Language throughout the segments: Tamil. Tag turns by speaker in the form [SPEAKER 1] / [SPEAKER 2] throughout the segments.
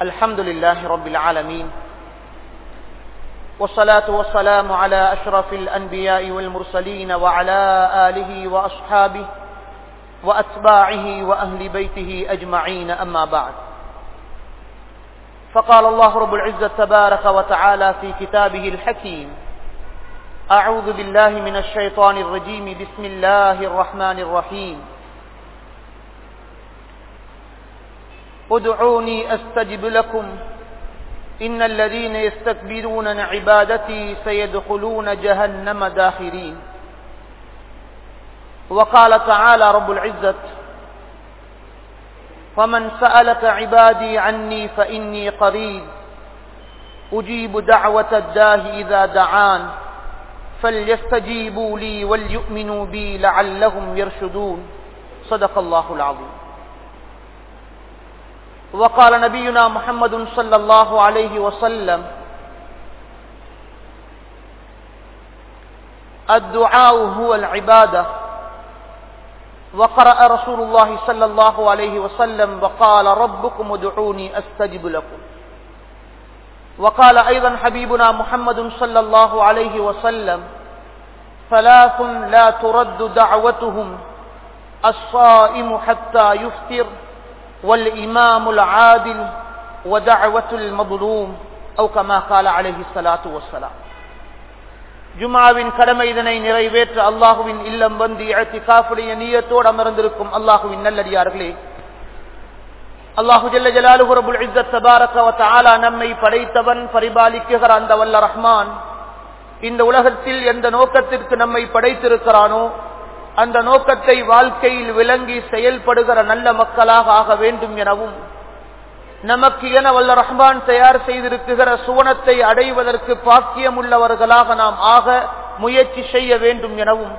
[SPEAKER 1] الحمد لله رب العالمين والصلاة والسلام على أشرف الأنبياء والمرسلين وعلى آله وأصحابه وأتباعه وأهل بيته أجمعين أما بعد فقال الله رب العزة تبارك وتعالى في كتابه الحكيم أعوذ بالله من الشيطان الرجيم بسم الله الرحمن الرحيم ادعوني أستجب لكم إن الذين يستكبرون عن عبادتي سيدخلون جهنم داخرين وقال تعالى رب العزة فمن سألك عبادي عني فإني قريب أجيب دعوة الداه إذا دعان فليستجيبوا لي وليؤمنوا بي لعلهم يرشدون صدق الله العظيم وقال نبينا محمد صلى الله عليه وسلم الدعاء هو العبادة وقرأ رسول الله صلى الله عليه وسلم وقال ربكم ادعوني أستجب لكم وقال أيضا حبيبنا محمد صلى الله عليه وسلم ثلاث لا ترد دعوتهم الصائم حتى يفطر والإمام العادل ودعوة المظلوم أو كما قال عليه الصلاة والسلام ஜுமாவின் கடமை இதனை நிறைவேற்ற அல்லாஹுவின் இல்லம் வந்து இழத்திகாஃபுடைய நீயத்தோடு அமர்ந்திருக்கும் அல்லாஹுவின் நல்லடியார்களே அல்லாஹு ஜல்ல ஜலாலுஹு ரபுல் இஸ்ஸத் தபாரக வ தஆலா நம்மை படைத்தவன் பரிபாலிக்குகிற அந்த வல்ல ரஹ்மான் இந்த உலகத்தில் எந்த நோக்கத்திற்கு நம்மை படைத்திருக்கிறானோ அந்த நோக்கத்தை வாழ்க்கையில் விளங்கி செயல்படுகிற நல்ல மக்களாக ஆக வேண்டும் எனவும் நமக்கு என வல்ல ரஹ்மான் தயார் செய்திருக்குகிற சுவனத்தை அடைவதற்கு பாக்கியம் உள்ளவர்களாக நாம் ஆக முயற்சி செய்ய வேண்டும் எனவும்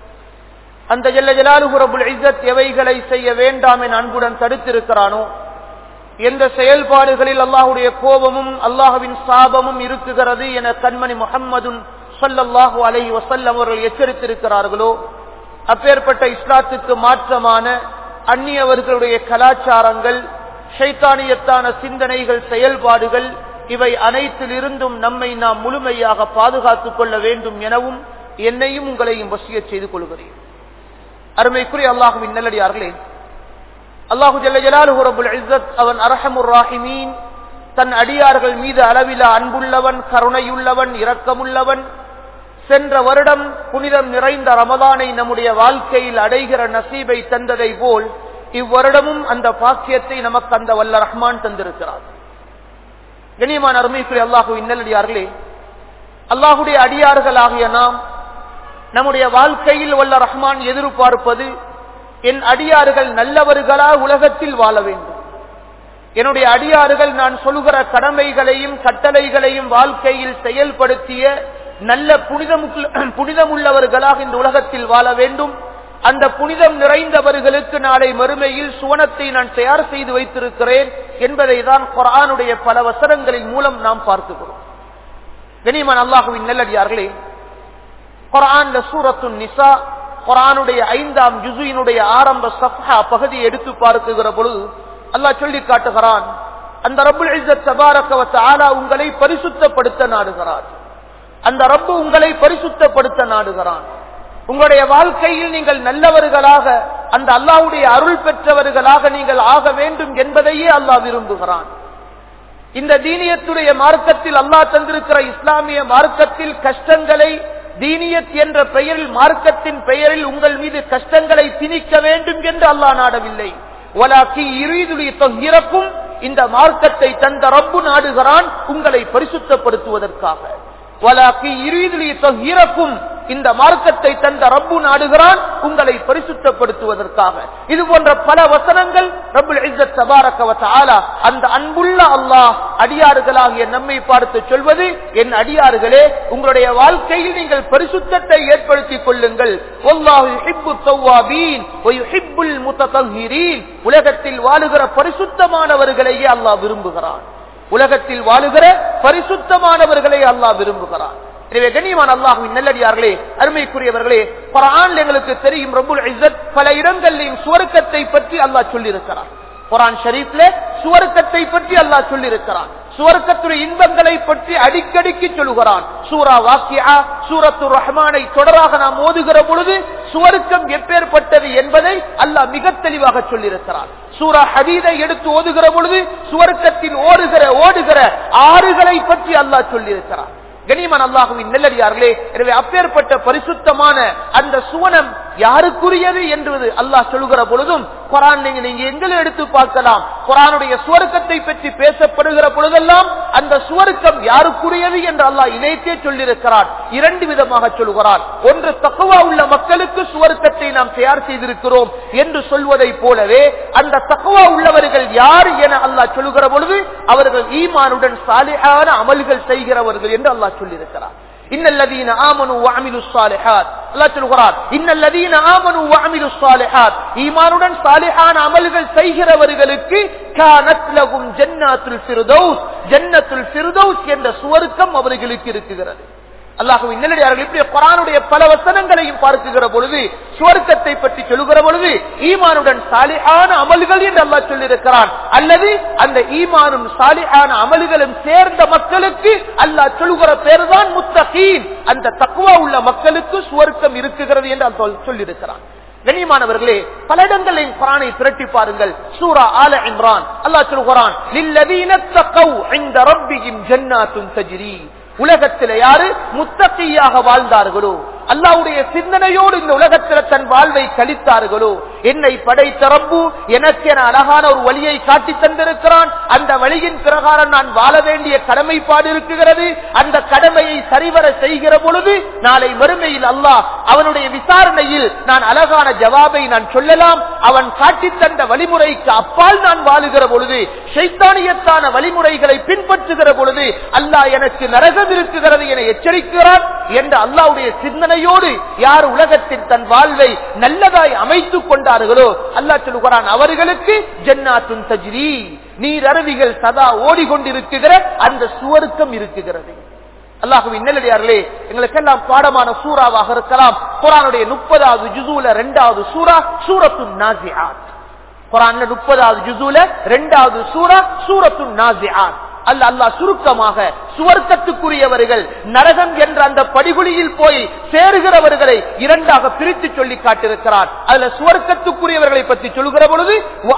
[SPEAKER 1] அந்த ஜல்ல ஜலாலுகுரபுல் இஸ்ஸத் எவைகளை செய்ய வேண்டாம் என அன்புடன் தடுத்திருக்கிறானோ எந்த செயல்பாடுகளில் அல்லாஹுடைய கோபமும் அல்லாஹுவின் சாபமும் இருக்குகிறது என கண்மணி முகம்மதுன் சொல்லல்லாஹு அலை வசல்லம் அவர்கள் எச்சரித்திருக்கிறார்களோ அப்பேற்பட்ட இஸ்லாத்துக்கு மாற்றமான அந்நியவர்களுடைய கலாச்சாரங்கள் ஷைத்தானியத்தான சிந்தனைகள் செயல்பாடுகள் இவை அனைத்திலிருந்தும் நம்மை நாம் முழுமையாக பாதுகாத்துக் கொள்ள வேண்டும் எனவும் என்னையும் உங்களையும் வசிய செய்து கொள்கிறேன் அருமைக்குரிய அல்லாஹுவின் நல்லடியார்களே அல்லாஹு ஜல்லாலுரபுல் இஸ்ஸத் அவன் அரஹமுர் ராஹிமீன் தன் அடியார்கள் மீது அளவிலா அன்புள்ளவன் கருணையுள்ளவன் இரக்கமுள்ளவன் சென்ற வருடம் புனிதம் நிறைந்த ரமதானை நம்முடைய வாழ்க்கையில் அடைகிற நசீபை தந்ததை போல் இவ்வருடமும் அந்த பாக்கியத்தை நமக்கு அந்த வல்ல ரஹ்மான் தந்திருக்கிறார் கனியமான அருமைக்குரிய அல்லாஹு இன்னலடியார்களே அல்லாஹுடைய அடியார்களாகிய நாம் நம்முடைய வாழ்க்கையில் வல்ல ரஹ்மான் எதிர்பார்ப்பது என் அடியார்கள் நல்லவர்களா உலகத்தில் வாழ வேண்டும் என்னுடைய அடியார்கள் நான் சொல்கிற கடமைகளையும் கட்டளைகளையும் வாழ்க்கையில் செயல்படுத்திய நல்ல புனிதம் புனிதமுள்ளவர்களாக இந்த உலகத்தில் வாழ வேண்டும் அந்த புனிதம் நிறைந்தவர்களுக்கு நாளை மறுமையில் சுவனத்தை நான் தயார் செய்து வைத்திருக்கிறேன் என்பதை தான் குரானுடைய பல வசனங்களின் மூலம் நாம் பார்த்துக்கிறோம் கனிமன் அல்லாஹுவின் நல்லடியார்களே குரான் சூரத்து நிசா குரானுடைய ஐந்தாம் ஜுசுயினுடைய ஆரம்ப சஃபா பகுதியை எடுத்து பார்க்குகிற பொழுது அல்லாஹ் சொல்லி காட்டுகிறான் அந்த ரபுல் இஸ்ஸத் தபாரக்கவத்த ஆலா உங்களை பரிசுத்தப்படுத்த நாடுகிறார் அந்த ரப்பு உங்களை பரிசுத்தப்படுத்த நாடுகிறான் உங்களுடைய வாழ்க்கையில் நீங்கள் நல்லவர்களாக அந்த அல்லாவுடைய அருள் பெற்றவர்களாக நீங்கள் ஆக வேண்டும் என்பதையே அல்லாஹ் விரும்புகிறான் இந்த தீனியத்துடைய மார்க்கத்தில் அல்லாஹ் தந்திருக்கிற இஸ்லாமிய மார்க்கத்தில் கஷ்டங்களை தீனியத் என்ற பெயரில் மார்க்கத்தின் பெயரில் உங்கள் மீது கஷ்டங்களை திணிக்க வேண்டும் என்று அல்லாஹ் நாடவில்லை ஒலாக்கி இருதுளி இறக்கும் இந்த மார்க்கத்தை தந்த ரப்பு நாடுகிறான் உங்களை பரிசுத்தப்படுத்துவதற்காக வலாக்கி இருதுளி இறக்கும் இந்த மார்க்கத்தை தந்த ரப்பு நாடுகிறான் உங்களை பரிசுத்தப்படுத்துவதற்காக இது போன்ற பல வசனங்கள் ரபுல் இஸ்ஸத் தபாரக்கவத் ஆலா அந்த அன்புள்ள அல்லாஹ் அடியாறுகளாகிய நம்மை பார்த்து சொல்வது என் அடியாறுகளே உங்களுடைய வாழ்க்கையில் நீங்கள் பரிசுத்தத்தை ஏற்படுத்திக் கொள்ளுங்கள் உலகத்தில் வாழுகிற பரிசுத்தமானவர்களையே அல்லாஹ் விரும்புகிறான் உலகத்தில் வாழுகிற பரிசுத்தமானவர்களை அல்லாஹ் விரும்புகிறான் எனவே கண்ணியமான அல்லாஹுவின் நல்லடியார்களே அருமைக்குரியவர்களே குரான் எங்களுக்கு தெரியும் ரபுல் இஸ்ஸத் பல இடங்களிலும் சுவர்க்கத்தை பற்றி அல்லாஹ் சொல்லியிருக்கிறார் குரான் ஷரீப்ல சுவர்க்கத்தை பற்றி அல்லாஹ் சொல்லியிருக்கிறான் சுவர்க்கத்துடைய இன்பங்களை பற்றி அடிக்கடிக்கு சொல்லுகிறான் சூரா வாக்கியா சூரத்து ரஹ்மானை தொடராக நாம் ஓதுகிற பொழுது சுவர்க்கம் எப்பேற்பட்டது என்பதை அல்லாஹ் மிக தெளிவாக சொல்லியிருக்கிறான் சூரா ஹதீதை எடுத்து ஓதுகிற பொழுது சுவர்க்கத்தில் ஓடுகிற ஓடுகிற ஆறுகளை பற்றி அல்லாஹ் சொல்லியிருக்கிறான் கனிமன் அல்லாஹுவின் நெல்லடியார்களே எனவே அப்பேற்பட்ட பரிசுத்தமான அந்த சுவனம் யாருக்குரியது என்று அல்லாஹ் சொல்லுகிற பொழுதும் குரான் நீங்க நீங்க எங்களை எடுத்து பார்க்கலாம் குரானுடைய சுவர்க்கத்தை பற்றி பேசப்படுகிற பொழுதெல்லாம் அந்த சுவர்க்கம் யாருக்குரியது என்று அல்லாஹ் இணைத்தே சொல்லியிருக்கிறார் இரண்டு விதமாக சொல்லுகிறார் ஒன்று தக்குவா உள்ள மக்களுக்கு சுவர்க்கத்தை நாம் தயார் செய்திருக்கிறோம் என்று சொல்வதை போலவே அந்த தக்குவா உள்ளவர்கள் யார் என அல்லாஹ் சொல்லுகிற பொழுது அவர்கள் ஈமானுடன் சாலியான அமல்கள் செய்கிறவர்கள் என்று அல்லாஹ் சொல்லியிருக்கிறார் இன்னல்லதீன ஆமனு வஅமிலு ஸாலிஹாத் அல்லாஹ் சொல்கிறார் இன்னல்லதீன ஆமனு வஅமிலு ஸாலிஹாத் ஈமானுடன் சாலிஹான அமல்கள் செய்கிறவர்களுக்கு கானத் லகும் ஜன்னத்துல் ஃபிர்தௌஸ் ஜன்னத்துல் ஃபிர்தௌஸ் என்ற சுவர்க்கம் அவர்களுக்கு இருக்குகிறது அல்லாஹுவின் நல்லடியார்கள் இப்படி குரானுடைய பல வசனங்களையும் பார்க்குகிற பொழுது சுவர்க்கத்தை பற்றி சொல்லுகிற பொழுது ஈமானுடன் சாலிஹான அமல்கள் என்று அல்லாஹ் சொல்லியிருக்கிறான் அல்லது அந்த ஈமானும் சாலிஹான அமல்களும் சேர்ந்த மக்களுக்கு அல்லாஹ் சொல்லுகிற பேர்தான் முத்தகீன் அந்த தக்குவா உள்ள மக்களுக்கு சுவர்க்கம் இருக்குகிறது என்று அல்லாஹ் சொல்லியிருக்கிறான் கண்ணியமானவர்களே பல இடங்களில் குரானை திரட்டி பாருங்கள் சூரா ஆல இம்ரான் அல்லாஹ் சொல்கிறான் லில்லதீன தக்கவ் இந்த ரப்பியும் ஜன்னாத்துன் தஜ்ரி உலகத்தில் யாரு முத்தகையாக வாழ்ந்தார்களோ அல்லாவுடைய சிந்தனையோடு இந்த உலகத்தில் தன் வாழ்வை கழித்தார்களோ என்னை படைத்த ரப்பு எனக்கு என அழகான ஒரு வழியை காட்டி தந்திருக்கிறான் அந்த வழியின் பிரகாரம் நான் வாழ வேண்டிய கடமைப்பாடு இருக்குகிறது அந்த கடமையை சரிவர செய்கிற பொழுது நாளை மறுமையில் அல்லாஹ் அவனுடைய விசாரணையில் நான் அழகான ஜவாபை நான் சொல்லலாம் அவன் காட்டி தந்த வழிமுறைக்கு அப்பால் நான் வாழுகிற பொழுது சைத்தானியத்தான வழிமுறைகளை பின்பற்றுகிற பொழுது அல்லாஹ் எனக்கு நரகம் இருக்குகிறது என எச்சரிக்கிறான் என்ற அல்லாவுடைய சிந்தனையோடு யார் உலகத்தில் தன் வாழ்வை நல்லதாய் அமைத்துக் கொண்டார்களோ அல்லா சொல்லுகிறான் அவர்களுக்கு ஜன்னாத்துன் தஜ்ரி நீர் அருவிகள் சதா ஓடிக்கொண்டிருக்குகிற அந்த சுவருக்கம் இருக்குகிறது அல்லாஹுவின் நல்லடியார்களே எங்களுக்கெல்லாம் பாடமான சூறாவாக இருக்கலாம் குரானுடைய முப்பதாவது ஜுசூல இரண்டாவது சூரா சூரத்து நாசிஆத் குரான்ல முப்பதாவது ஜுசூல இரண்டாவது சூரா சூரத்து நாசிஆத் அல்ல அல்லா சுருக்கமாக சுவர்க்கத்துக்குரியவர்கள் நரகம் என்ற அந்த படிகுழியில் போய் சேருகிறவர்களை இரண்டாக பிரித்து சொல்லி காட்டிருக்கிறார் அதுல சுவர்க்கத்துக்குரியவர்களை பற்றி சொல்லுகிற பொழுது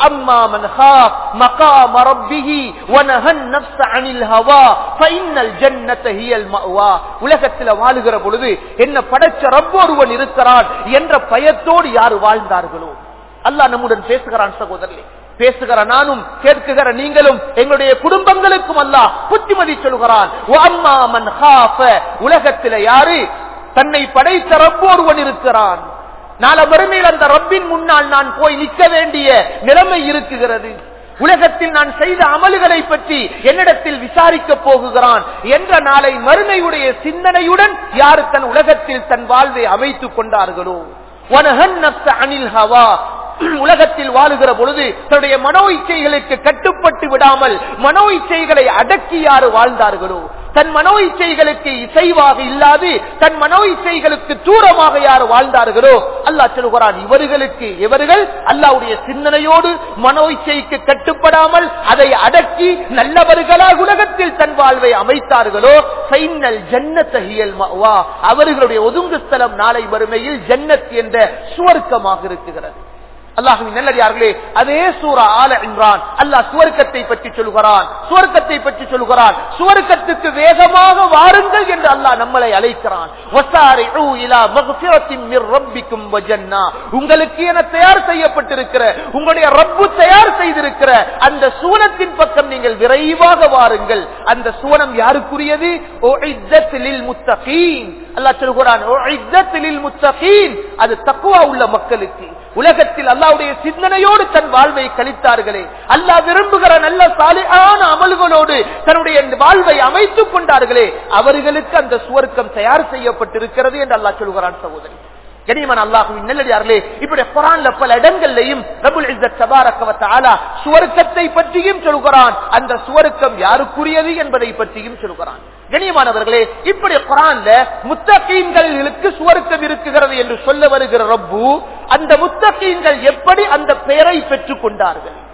[SPEAKER 1] உலகத்தில் வாழுகிற பொழுது என்ன படைச்ச ரப்ப ஒருவன் இருக்கிறான் என்ற பயத்தோடு யார் வாழ்ந்தார்களோ அல்லாஹ் நம்முடன் பேசுகிறான் சகோதரர்களே பேசுகிற நானும் கேட்குகிற நீங்களும் எங்களுடைய குடும்பங்களுக்கும் அல்ல புத்திமதி சொல்கிறான் உலகத்தில் யாரு தன்னை படைத்த ரப்பு ஒருவன் இருக்கிறான் நாள மறுமையில் அந்த ரப்பின் முன்னால் நான் போய் நிற்க வேண்டிய நிலைமை இருக்குகிறது உலகத்தில் நான் செய்த அமல்களை பற்றி என்னிடத்தில் விசாரிக்க போகுகிறான் என்ற நாளை மறுமையுடைய சிந்தனையுடன் யார் தன் உலகத்தில் தன் வாழ்வை அமைத்துக் கொண்டார்களோ அனில் ஹவா உலகத்தில் வாழுகிற பொழுது தன்னுடைய மனோ இச்சைகளுக்கு கட்டுப்பட்டு விடாமல் மனோ இச்சைகளை அடக்கி யாரு வாழ்ந்தார்களோ தன் மனோ இச்சைகளுக்கு இசைவாக இல்லாது தன் மனோ இச்சைகளுக்கு தூரமாக யார் வாழ்ந்தார்களோ அல்லாஹ் சொல்கிறான் இவர்களுக்கு இவர்கள் அல்லாவுடைய சிந்தனையோடு மனோ இச்சைக்கு கட்டுப்படாமல் அதை அடக்கி நல்லவர்களாக உலகத்தில் தன் வாழ்வை அமைத்தார்களோ ஃபைனல் ஜன்னத்தகியல் வா அவர்களுடைய ஒதுங்கு ஸ்தலம் நாளை வறுமையில் ஜன்னத் என்ற சுவர்க்கமாக இருக்குகிறது அல்லாஹுவின் நல்லடியார்களே அதே சூரா ஆல இம்ரான் அல்லாஹ் சுவர்க்கத்தை பற்றி சொல்கிறான் சுவர்க்கத்தை பற்றி சொல்கிறான் சுவர்க்கத்துக்கு வேகமாக வாருங்கள் என்று அல்லாஹ் நம்மளை அழைக்கிறான் உங்களுக்கு என தயார் செய்யப்பட்டிருக்கிற உங்களுடைய ரப்பு தயார் செய்திருக்கிற அந்த சூனத்தின் பக்கம் நீங்கள் விரைவாக வாருங்கள் அந்த சூனம் யாருக்குரியது அல்லாஹ் சொல்கிறான் அது தக்குவா உள்ள மக்களுக்கு உலகத்தில் அல்லாவுடைய சிந்தனையோடு தன் வாழ்வை கழித்தார்களே அல்லாஹ் விரும்புகிற நல்ல சாலையான அமல்களோடு தன்னுடைய வாழ்வை அமைத்துக் கொண்டார்களே அவர்களுக்கு அந்த சுவர்க்கம் தயார் செய்யப்பட்டிருக்கிறது என்று அல்லாஹ் சொல்கிறான் சகோதரி கனிமன் அல்லாஹுவின் நல்லடியார்களே இப்படி குரான்ல பல இடங்கள்லையும் ரபுல் இஸ்ஸத் தபாரக வ தஆலா சுவர்க்கத்தை பற்றியும் சொல்கிறான் அந்த சுவர்க்கம் யாருக்குரியது என்பதை பற்றியும் சொல்கிறான் கனியமானவர்களே இப்படி குரான்ல முத்தகீன்களுக்கு சுவர்க்கம் இருக்குகிறது என்று சொல்ல வருகிற ரப்பு அந்த முத்தகீன்கள் எப்படி அந்த பெயரை பெற்றுக் கொண்டார்கள்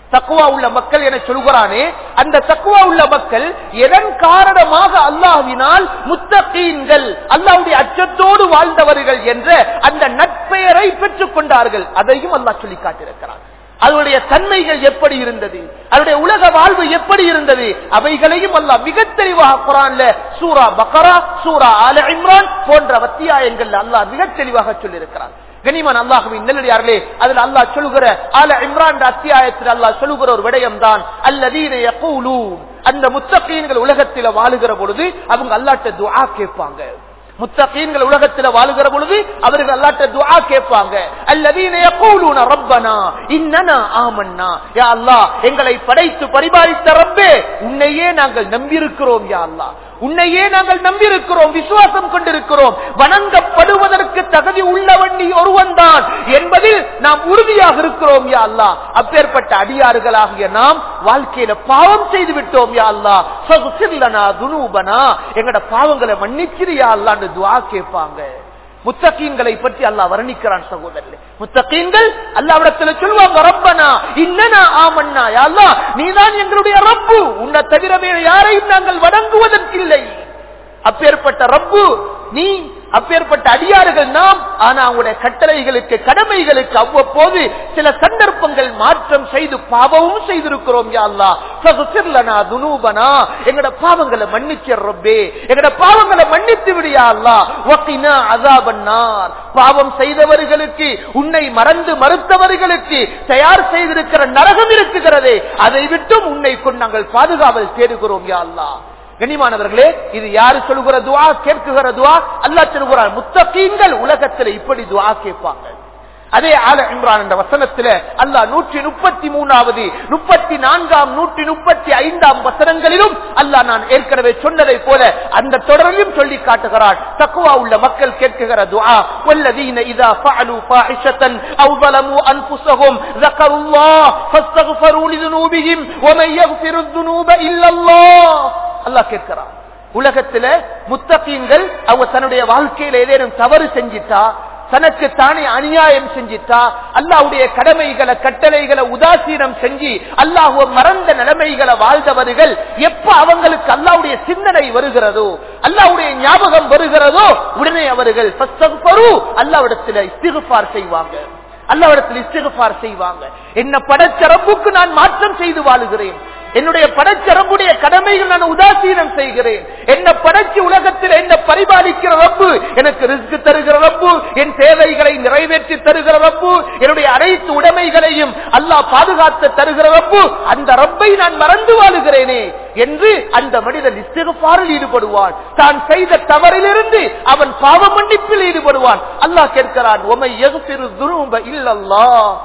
[SPEAKER 1] தக்குவா உள்ள மக்கள் என சொல்கிறானே அந்த தக்குவா உள்ள மக்கள் எதன் காரணமாக அல்லாஹ்வினால் முத்தகீன்கள் அல்லாஹ்வுடைய அச்சத்தோடு வாழ்ந்தவர்கள் என்ற அந்த நட்பெயரை பெற்றுக் கொண்டார்கள் அதையும் அல்லாஹ் சொல்லி காட்டியிருக்கிறார் அதனுடைய தன்மைகள் எப்படி இருந்தது அதனுடைய உலக வாழ்வு எப்படி இருந்தது அவைகளையும் அல்லாஹ் மிக தெளிவாக குரான்ல சூரா பக்கரா சூரா ஆல இம்ரான் போன்ற அத்தியாயங்கள் அல்லாஹ் மிக தெளிவாக சொல்லியிருக்கிறார் கனிமன் அல்லாஹுவின் நெல்லடியார்களே அதில் அல்லாஹ் சொல்லுகிற ஆல இம்ரான் அத்தியாயத்தில் அல்லாஹ் சொல்லுகிற ஒரு விடயம் தான் அல்லதீன யகூலூன் அந்த முத்தகீன்கள் உலகத்தில் வாழுகிற பொழுது அவங்க அல்லாட்ட துஆ கேட்பாங்க முத்தகீன்கள் உலகத்தில் வாழுகிற பொழுது அவர்கள் அல்லாட்ட துஆ கேட்பாங்க அல்லதீன யகூலூன ரப்பனா இன்னனா ஆமன்னா யா அல்லாஹ் எங்களை படைத்து பரிபாலித்த ரப்பே உன்னையே நாங்கள் நம்பியிருக்கிறோம் யா அல்லாஹ் உன்னையே நாங்கள் நம்பியிருக்கிறோம் விசுவாசம் கொண்டிருக்கிறோம் வணங்கப்படுவதற்கு தகுதி உள்ளவன் நீ ஒருவன் தான் என்பதில் நாம் உறுதியாக இருக்கிறோம் யா அல்லாஹ் அப்பேற்பட்ட அடியாறுகளாகிய நாம் வாழ்க்கையில பாவம் செய்து விட்டோம் யா அல்லாஹ் ஃபக்ஃபிர்லனா துனூபனா எங்கட பாவங்களை மன்னிச்சிரியா அல்லான்னு துஆ கேட்பாங்க முத்தகீன்களை பற்றி அல்லாஹ் வர்ணிக்கிறான் சகோதரர்களே முத்தகீன்கள் அல்லாவிடத்துல சொல்லுவாங்க ரப்பனா இன்னனா ஆமன்னா யா அல்லாஹ் நீதான் எங்களுடைய ரப்பு உன்னை தவிர வேறு யாரையும் நாங்கள் வணங்குவதற்கில்லை அப்பேற்பட்ட ரப்பு நீ அப்பேற்பட்ட அடியாறுகள் நாம் ஆனா அவங்களுடைய கட்டளைகளுக்கு கடமைகளுக்கு அவ்வப்போது சில சந்தர்ப்பங்கள் மாற்றம் செய்து பாவமும் செய்திருக்கிறோம் யா அல்லாஹ் ஃபக்ஃபிர்லனா துனூபனா எங்கட பாவங்களை மன்னிச்சர் ரப்பே எங்கட பாவங்களை மன்னித்து விடியா அல்லாஹ் வக்கினா அஸாபன்னார் பாவம் செய்தவர்களுக்கு உன்னை மறந்து மறுத்தவர்களுக்கு தயார் செய்திருக்கிற நரகம் இருக்குகிறதே அதை விட்டும் உன்னை கொண்டு நாங்கள் பாதுகாவல் தேடுகிறோம் யா அல்லாஹ் கண்ணியமானவர்களே இது யாரு சொல்லுகிற துவா கேட்குகிற துவா அல்லா சொல்லுகிறார் முத்தகீங்கள் உலகத்தில் இப்படி துவா கேட்பாங்க அதே ஆல இம்ரான் என்ற வசனத்தில் அல்லாஹ் நூற்றி முப்பத்தி மூணாவது முப்பத்தி நான்காம் நூற்றி முப்பத்தி ஐந்தாம் வசனங்களிலும் அல்லாஹ் நான் ஏற்கனவே சொன்னதை போல அந்த தொடரிலும் சொல்லி காட்டுகிறான் தக்குவா உள்ள மக்கள் கேட்குகிற துஆ வல்லதீன இதா ஃபஅலு ஃபாஹிஷத்தன் அவு ظلموا انفسهم ذكروا الله فاستغفروا لذنوبهم ومن يغفر الذنوب الا الله அல்லாஹ் கேட்கிறான் உலகத்துல முத்தகீன்கள் அவங்க தன்னுடைய வாழ்க்கையில ஏதேனும் தவறு செஞ்சிட்டா தனக்கு தானே அநியாயம் செஞ்சிட்டா அல்லாவுடைய கடமைகளை கட்டளைகளை உதாசீனம் செஞ்சு அல்லாஹுவ மறந்த நிலைமைகளை வாழ்ந்தவர்கள் எப்ப அவங்களுக்கு அல்லாவுடைய சிந்தனை வருகிறதோ அல்லாவுடைய ஞாபகம் வருகிறதோ உடனே அவர்கள் அல்லாவிடத்தில் இஸ்திகுபார் செய்வாங்க அல்லாவிடத்தில் இஸ்திகுபார் செய்வாங்க என்ன படைச்ச ரப்புக்கு நான் மாற்றம் செய்து வாழுகிறேன் என்னுடைய படைச்சரம்புடைய கடமைகள் நான் உதாசீனம் செய்கிறேன் என்ன படைச்சு உலகத்தில் என்ன பரிபாலிக்கிற ரப்பு எனக்கு ரிஸ்க் தருகிற ரப்பு என் தேவைகளை நிறைவேற்றி தருகிற ரப்பு என்னுடைய அனைத்து உடைமைகளையும் அல்லாஹ் பாதுகாத்து தருகிற ரப்பு அந்த ரப்பை நான் மறந்து வாழுகிறேனே என்று அந்த மனிதன் இஸ்திகபாரில் ஈடுபடுவான் தான் செய்த தவறிலிருந்து அவன் பாவ மன்னிப்பில் ஈடுபடுவான் அல்லாஹ் கேட்கிறான் உமை எகுசிறு துரும்ப இல்லல்லா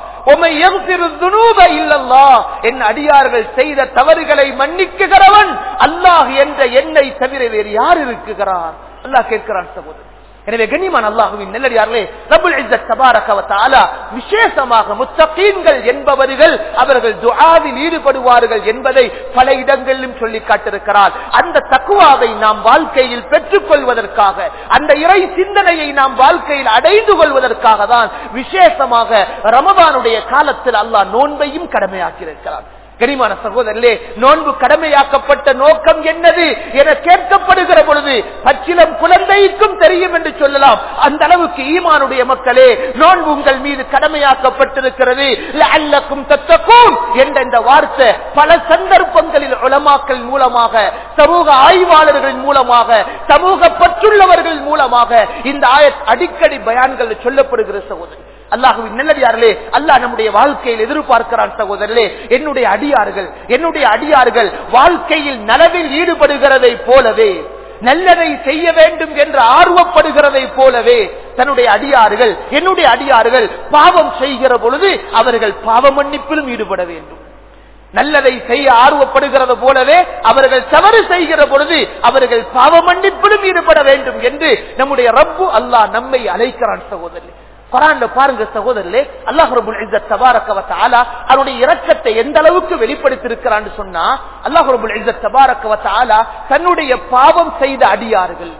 [SPEAKER 1] என் அடியார்கள் செய்த தவறுகளை மன்னிக்குகிறவன் அல்லாஹ் என்ற எண்ணை தவிர வேறு யார் இருக்குகிறார் அல்லாஹ் கேட்கிறான் சகோதரர் எனவே கண்ணியமான அல்லாஹுவின் நெல்லடியார்களே ரபுல் இஸ்ஸத் தபாரக வ தஆலா விசேஷமாக முத்தகீன்கள் என்பவர்கள் அவர்கள் துஆவில் ஈடுபடுவார்கள் என்பதை பல இடங்களிலும் சொல்லி காட்டிருக்கிறார் அந்த தக்குவாவை நாம் வாழ்க்கையில் பெற்றுக் கொள்வதற்காக அந்த இறை சிந்தனையை நாம் வாழ்க்கையில் அடைந்து கொள்வதற்காக தான் விசேஷமாக ரமபானுடைய காலத்தில் அல்லாஹ் நோன்பையும் கடமையாக்கியிருக்கிறார் கனிமான சகோதரர்களே நோன்பு கடமையாக்கப்பட்ட நோக்கம் என்னது என கேட்கப்படுகிற பொழுது பச்சிலம் குழந்தைக்கும் தெரியும் என்று சொல்லலாம் அந்த அளவுக்கு ஈமானுடைய மக்களே நோன்பு உங்கள் மீது கடமையாக்கப்பட்டிருக்கிறது அல்லக்கும் தத்தக்கும் என்ற இந்த வார்த்தை பல சந்தர்ப்பங்களில் உளமாக்கல் மூலமாக சமூக ஆய்வாளர்கள் மூலமாக சமூக பற்றுள்ளவர்கள் மூலமாக இந்த ஆய அடிக்கடி பயான்கள் சொல்லப்படுகிற சகோதரி அல்லாஹுவின் நல்லடியார்களே அல்லாஹ் நம்முடைய வாழ்க்கையில் எதிர்பார்க்கிறான் சகோதரர்களே என்னுடைய அடியார்கள் என்னுடைய அடியார்கள் வாழ்க்கையில் நலவில் ஈடுபடுகிறதை போலவே நல்லதை செய்ய வேண்டும் என்று ஆர்வப்படுகிறதை போலவே தன்னுடைய அடியார்கள் என்னுடைய அடியார்கள் பாவம் செய்கிற பொழுது அவர்கள் பாவ மன்னிப்பிலும் ஈடுபட வேண்டும் நல்லதை செய்ய ஆர்வப்படுகிறது போலவே அவர்கள் தவறு செய்கிற பொழுது அவர்கள் பாவ மன்னிப்பிலும் ஈடுபட வேண்டும் என்று நம்முடைய ரப்பு அல்லாஹ் நம்மை அழைக்கிறான் சகோதரி குரான்ல பாருங்க சகோதரர்களே அல்லாஹ் ரபுல் இஸ்ஸத் தபாரக வ தஆலா அவருடைய இரக்கத்தை எந்த அளவுக்கு வெளிப்படுத்தியிருக்கிறான்னு சொன்னா அல்லாஹ் ரபுல் இஸ்ஸத் தபாரக வ தஆலா தன்னுடைய பாவம் செய்த அடியார்கள்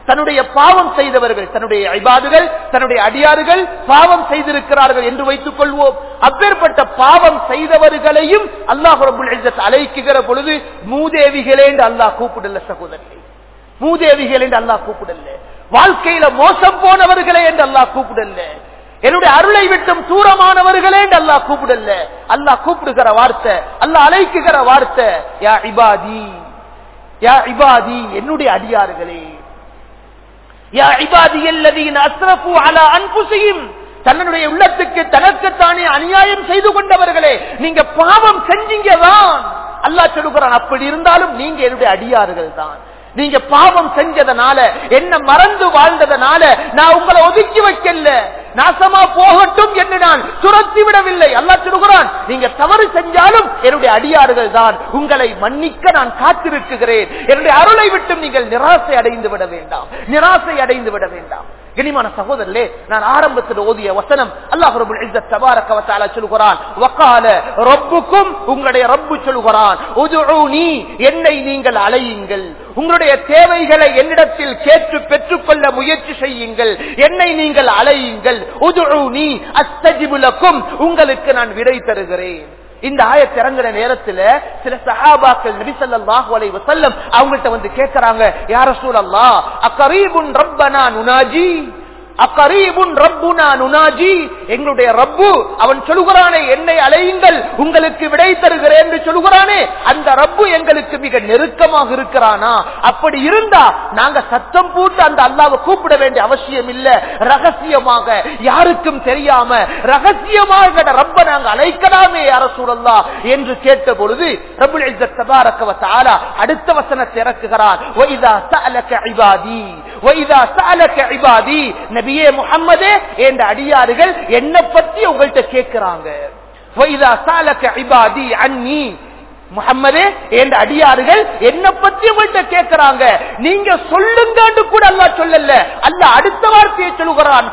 [SPEAKER 1] தன்னுடைய பாவம் செய்தவர்கள் தன்னுடைய ஐபாதுகள் தன்னுடைய அடியாறுகள் பாவம் செய்திருக்கிறார்கள் என்று வைத்துக் கொள்வோம் அப்பேற்பட்ட பாவம் செய்தவர்களையும் அல்லாஹ் ரபுல் இஸ்ஸத் அழைக்குகிற பொழுது மூதேவிகளே என்று அல்லாஹ் கூப்பிடல சகோதரர்களே மூதேவிகள் என்று அல்லாஹ் கூப்பிடல வாழ்க்கையில மோசம் போனவர்களே என்று அல்லாஹ் கூப்பிடல என்னுடைய அருளை விட்டும் தூரமானவர்களே என்று அல்லாஹ் கூப்பிடல அல்லாஹ் கூப்பிடுகிற வார்த்தை அல்லாஹ் அழைக்குகிற வார்த்தை யா இபாதி யா இபாதி என்னுடைய அடியார்களே யா இபாதி அல்லதீன அஸ்ரஃபு அலா அன்புசியும் தன்னுடைய உள்ளத்துக்கு தனக்குத்தானே அநியாயம் செய்து கொண்டவர்களே நீங்க பாவம் செஞ்சீங்க தான் அல்லாஹ் சொல்லுகிறான் அப்படி இருந்தாலும் நீங்க என்னுடைய அடியார்கள் தான் நீங்க பாவம் செஞ்சதனால என்ன மறந்து வாழ்ந்ததனால நான் உங்களை ஒதுக்கி வைக்கல நாசமா போகட்டும் என்று நான் துரத்தி விடவில்லை அல்லா சொல்லுகிறான் நீங்க தவறு செஞ்சாலும் என்னுடைய அடியார்கள் தான் உங்களை மன்னிக்க நான் காத்திருக்குகிறேன் என்னுடைய அருளை விட்டு நீங்கள் நிராசை அடைந்து விட வேண்டாம் நிராசை அடைந்து விட வேண்டாம் கனிமான சகோதரர்களே நான் ஆரம்பத்தில் ஓதிய வசனம் அல்லாஹ் ரபுல் இஸ்ஸத் தபாரக வ தஆலா சொல்கிறான் வகால ரப்புக்கும் உங்களுடைய ரப்பு சொல்கிறான் உதுஊனி என்னை நீங்கள் அழையுங்கள் உங்களுடைய தேவைகளை என்னிடத்தில் கேட்டு பெற்றுக்கொள்ள முயற்சி செய்யுங்கள் என்னை நீங்கள் அழையுங்கள் உதுஊனி அஸ்தஜிபு லக்கும் உங்களுக்கு நான் விடை தருகிறேன் இந்த ஆயத் இறங்குற நேரத்துல சில சஹாபாக்கள் நபி ஸல்லல்லாஹு அலைஹி வஸல்லம் அவங்கள்ட்ட வந்து கேக்குறாங்க யா ரசூலல்லாஹ் அகரீபுன் ரப்பனா நுனாஜி அக்கரீபுன் ரப்புனா நுனாஜி எங்களுடைய ரப்பு அவன் சொல்லுகிறானே என்னை அலையுங்கள் உங்களுக்கு விடை தருகிறேன் என்று சொல்லுகிறானே அந்த ரப்பு எங்களுக்கு மிக நெருக்கமாக இருக்கிறானா அப்படி இருந்தா நாங்க சத்தம் போட்டு அந்த அல்லாவை கூப்பிட வேண்டிய அவசியம் இல்ல ரகசியமாக யாருக்கும் தெரியாம ரகசியமாக ரப்ப நாங்க அழைக்கலாமே யார சூழல்லா என்று கேட்ட பொழுது ரபுல் இஸ்ஸத் தபாரக வ தஆலா அடுத்த வசனத்தை இறக்குகிறார் வைதா சஅலக இபாதி வைதா சஅலக இபாதி நபியே முகம்மதே என்ற அடியார்கள் என்ன பத்தி உங்கள்கிட்ட கேட்கிறாங்க வைதா சஅலக இபாதி அன்னி முகம்மதே என்ற அடியார்கள் என்ன பத்தி உங்கள்கிட்ட கேட்கிறாங்க நீங்க சொல்லுங்கன்னு கூட அல்லா சொல்லல அல்ல அடுத்த வார்த்தையை சொல்லுகிறான்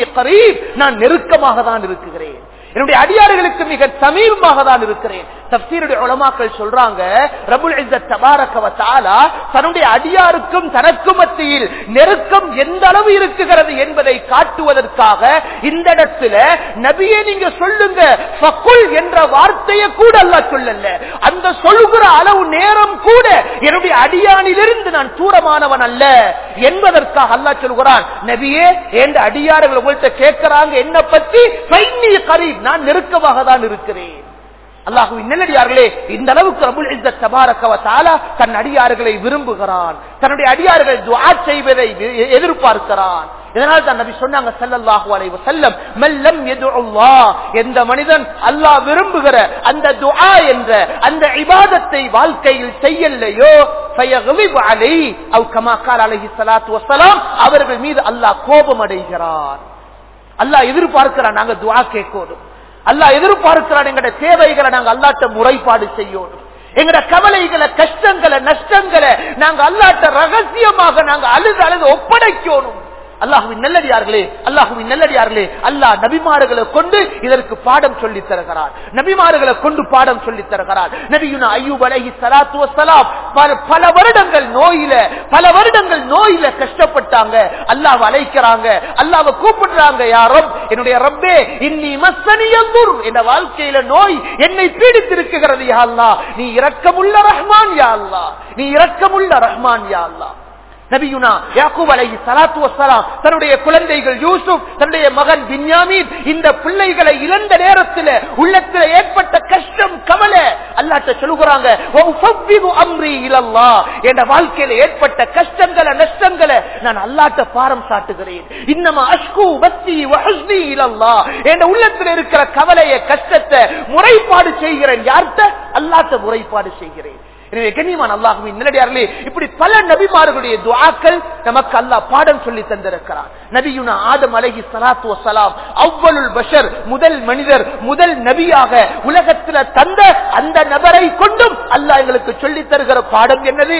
[SPEAKER 1] நான் நெருக்கமாக தான் இருக்கிறேன் என்னுடைய அடியார்களுக்கு மிக சமீபமாக தான் இருக்கிறேன் தப்சீருடைய உலமாக்கள் சொல்றாங்க ரபுல் இஸ்ஸத் தபாரக வ தஆலா தன்னுடைய அடியாருக்கும் தனக்கு மத்தியில் நெருக்கம் எந்த அளவு இருக்குகிறது என்பதை காட்டுவதற்காக இந்த இடத்துல நபியே நீங்க சொல்லுங்க ஃபக்குல் என்ற வார்த்தையை கூட அல்லாஹ் சொல்லல அந்த சொல்லுகிற அளவு நேரம் கூட என்னுடைய அடியானிலிருந்து நான் தூரமானவன் அல்ல என்பதற்காக அல்லாஹ் சொல்கிறான் நபியே என்ற அடியார்கள் உங்கள்கிட்ட கேட்கிறாங்க என்ன பத்தி பைன்னி கரீப் நான் நெருக்கமாக தான் இருக்கிறேன் அல்லாஹுவின் நெல்லடியார்களே இந்த அளவுக்கு ரபுல் இஸ்ஸத் தபாரக வ தஆலா தன் அடியார்களை விரும்புகிறான் தன்னுடைய அடியார்கள் துஆ செய்வதை எதிர்பார்க்கிறான் இதனால் தான் நபி சொன்னாங்க ஸல்லல்லாஹு அலைஹி வஸல்லம் மல்லம் யதுல்லாஹ் எந்த மனிதன் அல்லாஹ் விரும்புகிற அந்த துஆ என்ற அந்த இபாதத்தை வாழ்க்கையில் செய்யலையோ ஃபயக்லிபு அலைஹி அவ் கமா கால அலைஹி ஸலாத்து வஸலாம் அவர்கள் மீது அல்லாஹ் கோபம் அடைகிறான் அல்லாஹ் எதிர்பார்க்கிறான் நாங்க துஆ கேட்கணும் அல்லாஹ் எதிர்பார்க்கிறான் எங்கட தேவைகளை நாங்க அல்லாட்ட முறைப்பாடு செய்யணும் எங்கட கவலைகளை கஷ்டங்களை நஷ்டங்களை நாங்க அல்லாட்ட ரகசியமாக நாங்க அழுது அழுது ஒப்படைக்கணும் அல்லாஹுவின் நல்லடியார்களே அல்லாஹுவின் நல்லடியார்களே அல்லாஹ் நபிமார்களை கொண்டு இதற்கு பாடம் சொல்லி தருகிறார் நபிமார்களை கொண்டு பாடம் சொல்லி தருகிறார் நபியுனா ஐயூப் அலைஹி ஸலாத்து வஸலாம் பல பல வருடங்கள் நோயில பல வருடங்கள் நோயில கஷ்டப்பட்டாங்க அல்லாஹ் அழைக்கிறாங்க அல்லாஹ்வை கூப்பிடுறாங்க யாரும் என்னுடைய ரப்பே இன்னி மஸ்ஸனியந்துர் என்ற வாழ்க்கையில நோய் என்னை பீடித்திருக்கிறது யா அல்லாஹ் நீ இரக்கமுள்ள ரஹ்மான் யா அல்லாஹ் நீ இரக்கமுள்ள ரஹ்மான் யா அல்லாஹ் நபியுனா யாக்கூப் அலைஹி ஸலாத்து வஸ்ஸலாம் தன்னுடைய குழந்தைகள் யூசுப் தன்னுடைய மகன் பின்யாமீன் இந்த பிள்ளைகளை இழந்த நேரத்தில் உள்ளத்தில் ஏற்பட்ட கஷ்டம் கவலை அல்லாஹ்ட்ட சொல்லுகிறாங்க வஃபவ்விது அம்ரி இலல்லாஹ் என்ற வாழ்க்கையில ஏற்பட்ட கஷ்டங்களை நஷ்டங்களை நான் அல்லாஹ்ட்ட பாரம் சாட்டுகிறேன் இன்னமா அஷ்கு பத்தி வஹஸ்னி இலல்லாஹ் என்ற உள்ளத்தில் இருக்கிற கவலையை கஷ்டத்தை முறைப்பாடு செய்கிறேன் யார்கிட்ட அல்லாஹ்ட்ட முறைப்பாடு செய்கிறேன் எனவே கண்ணியமான அல்லாஹுவின் நிலடியார்களே இப்படி பல நபிமார்களுடைய துஆக்கள் நமக்கு அல்லாஹ் பாடம் சொல்லி தந்திருக்கிறார் நபியுனா ஆதம் அலைஹி ஸலாத்து வஸலாம் அவ்வலுல் பஷர் முதல் மனிதர் முதல் நபியாக உலகத்துல தந்த அந்த நபரை கொண்டும் அல்லாஹ் எங்களுக்கு சொல்லி தருகிற பாடம் என்னது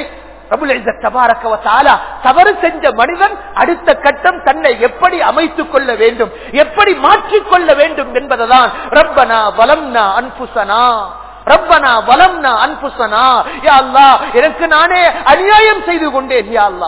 [SPEAKER 1] தவறு செஞ்ச மனிதன் அடுத்த கட்டம் தன்னை எப்படி அமைத்துக் கொள்ள வேண்டும் எப்படி மாற்றிக்கொள்ள வேண்டும் என்பதுதான் ரப்பனா வலம்னா அன்புசனா ரப்பனா வலம்னா அன்புசனா யா அல்லா எனக்கு நானே அநியாயம் செய்து கொண்டேன் யா அல்லா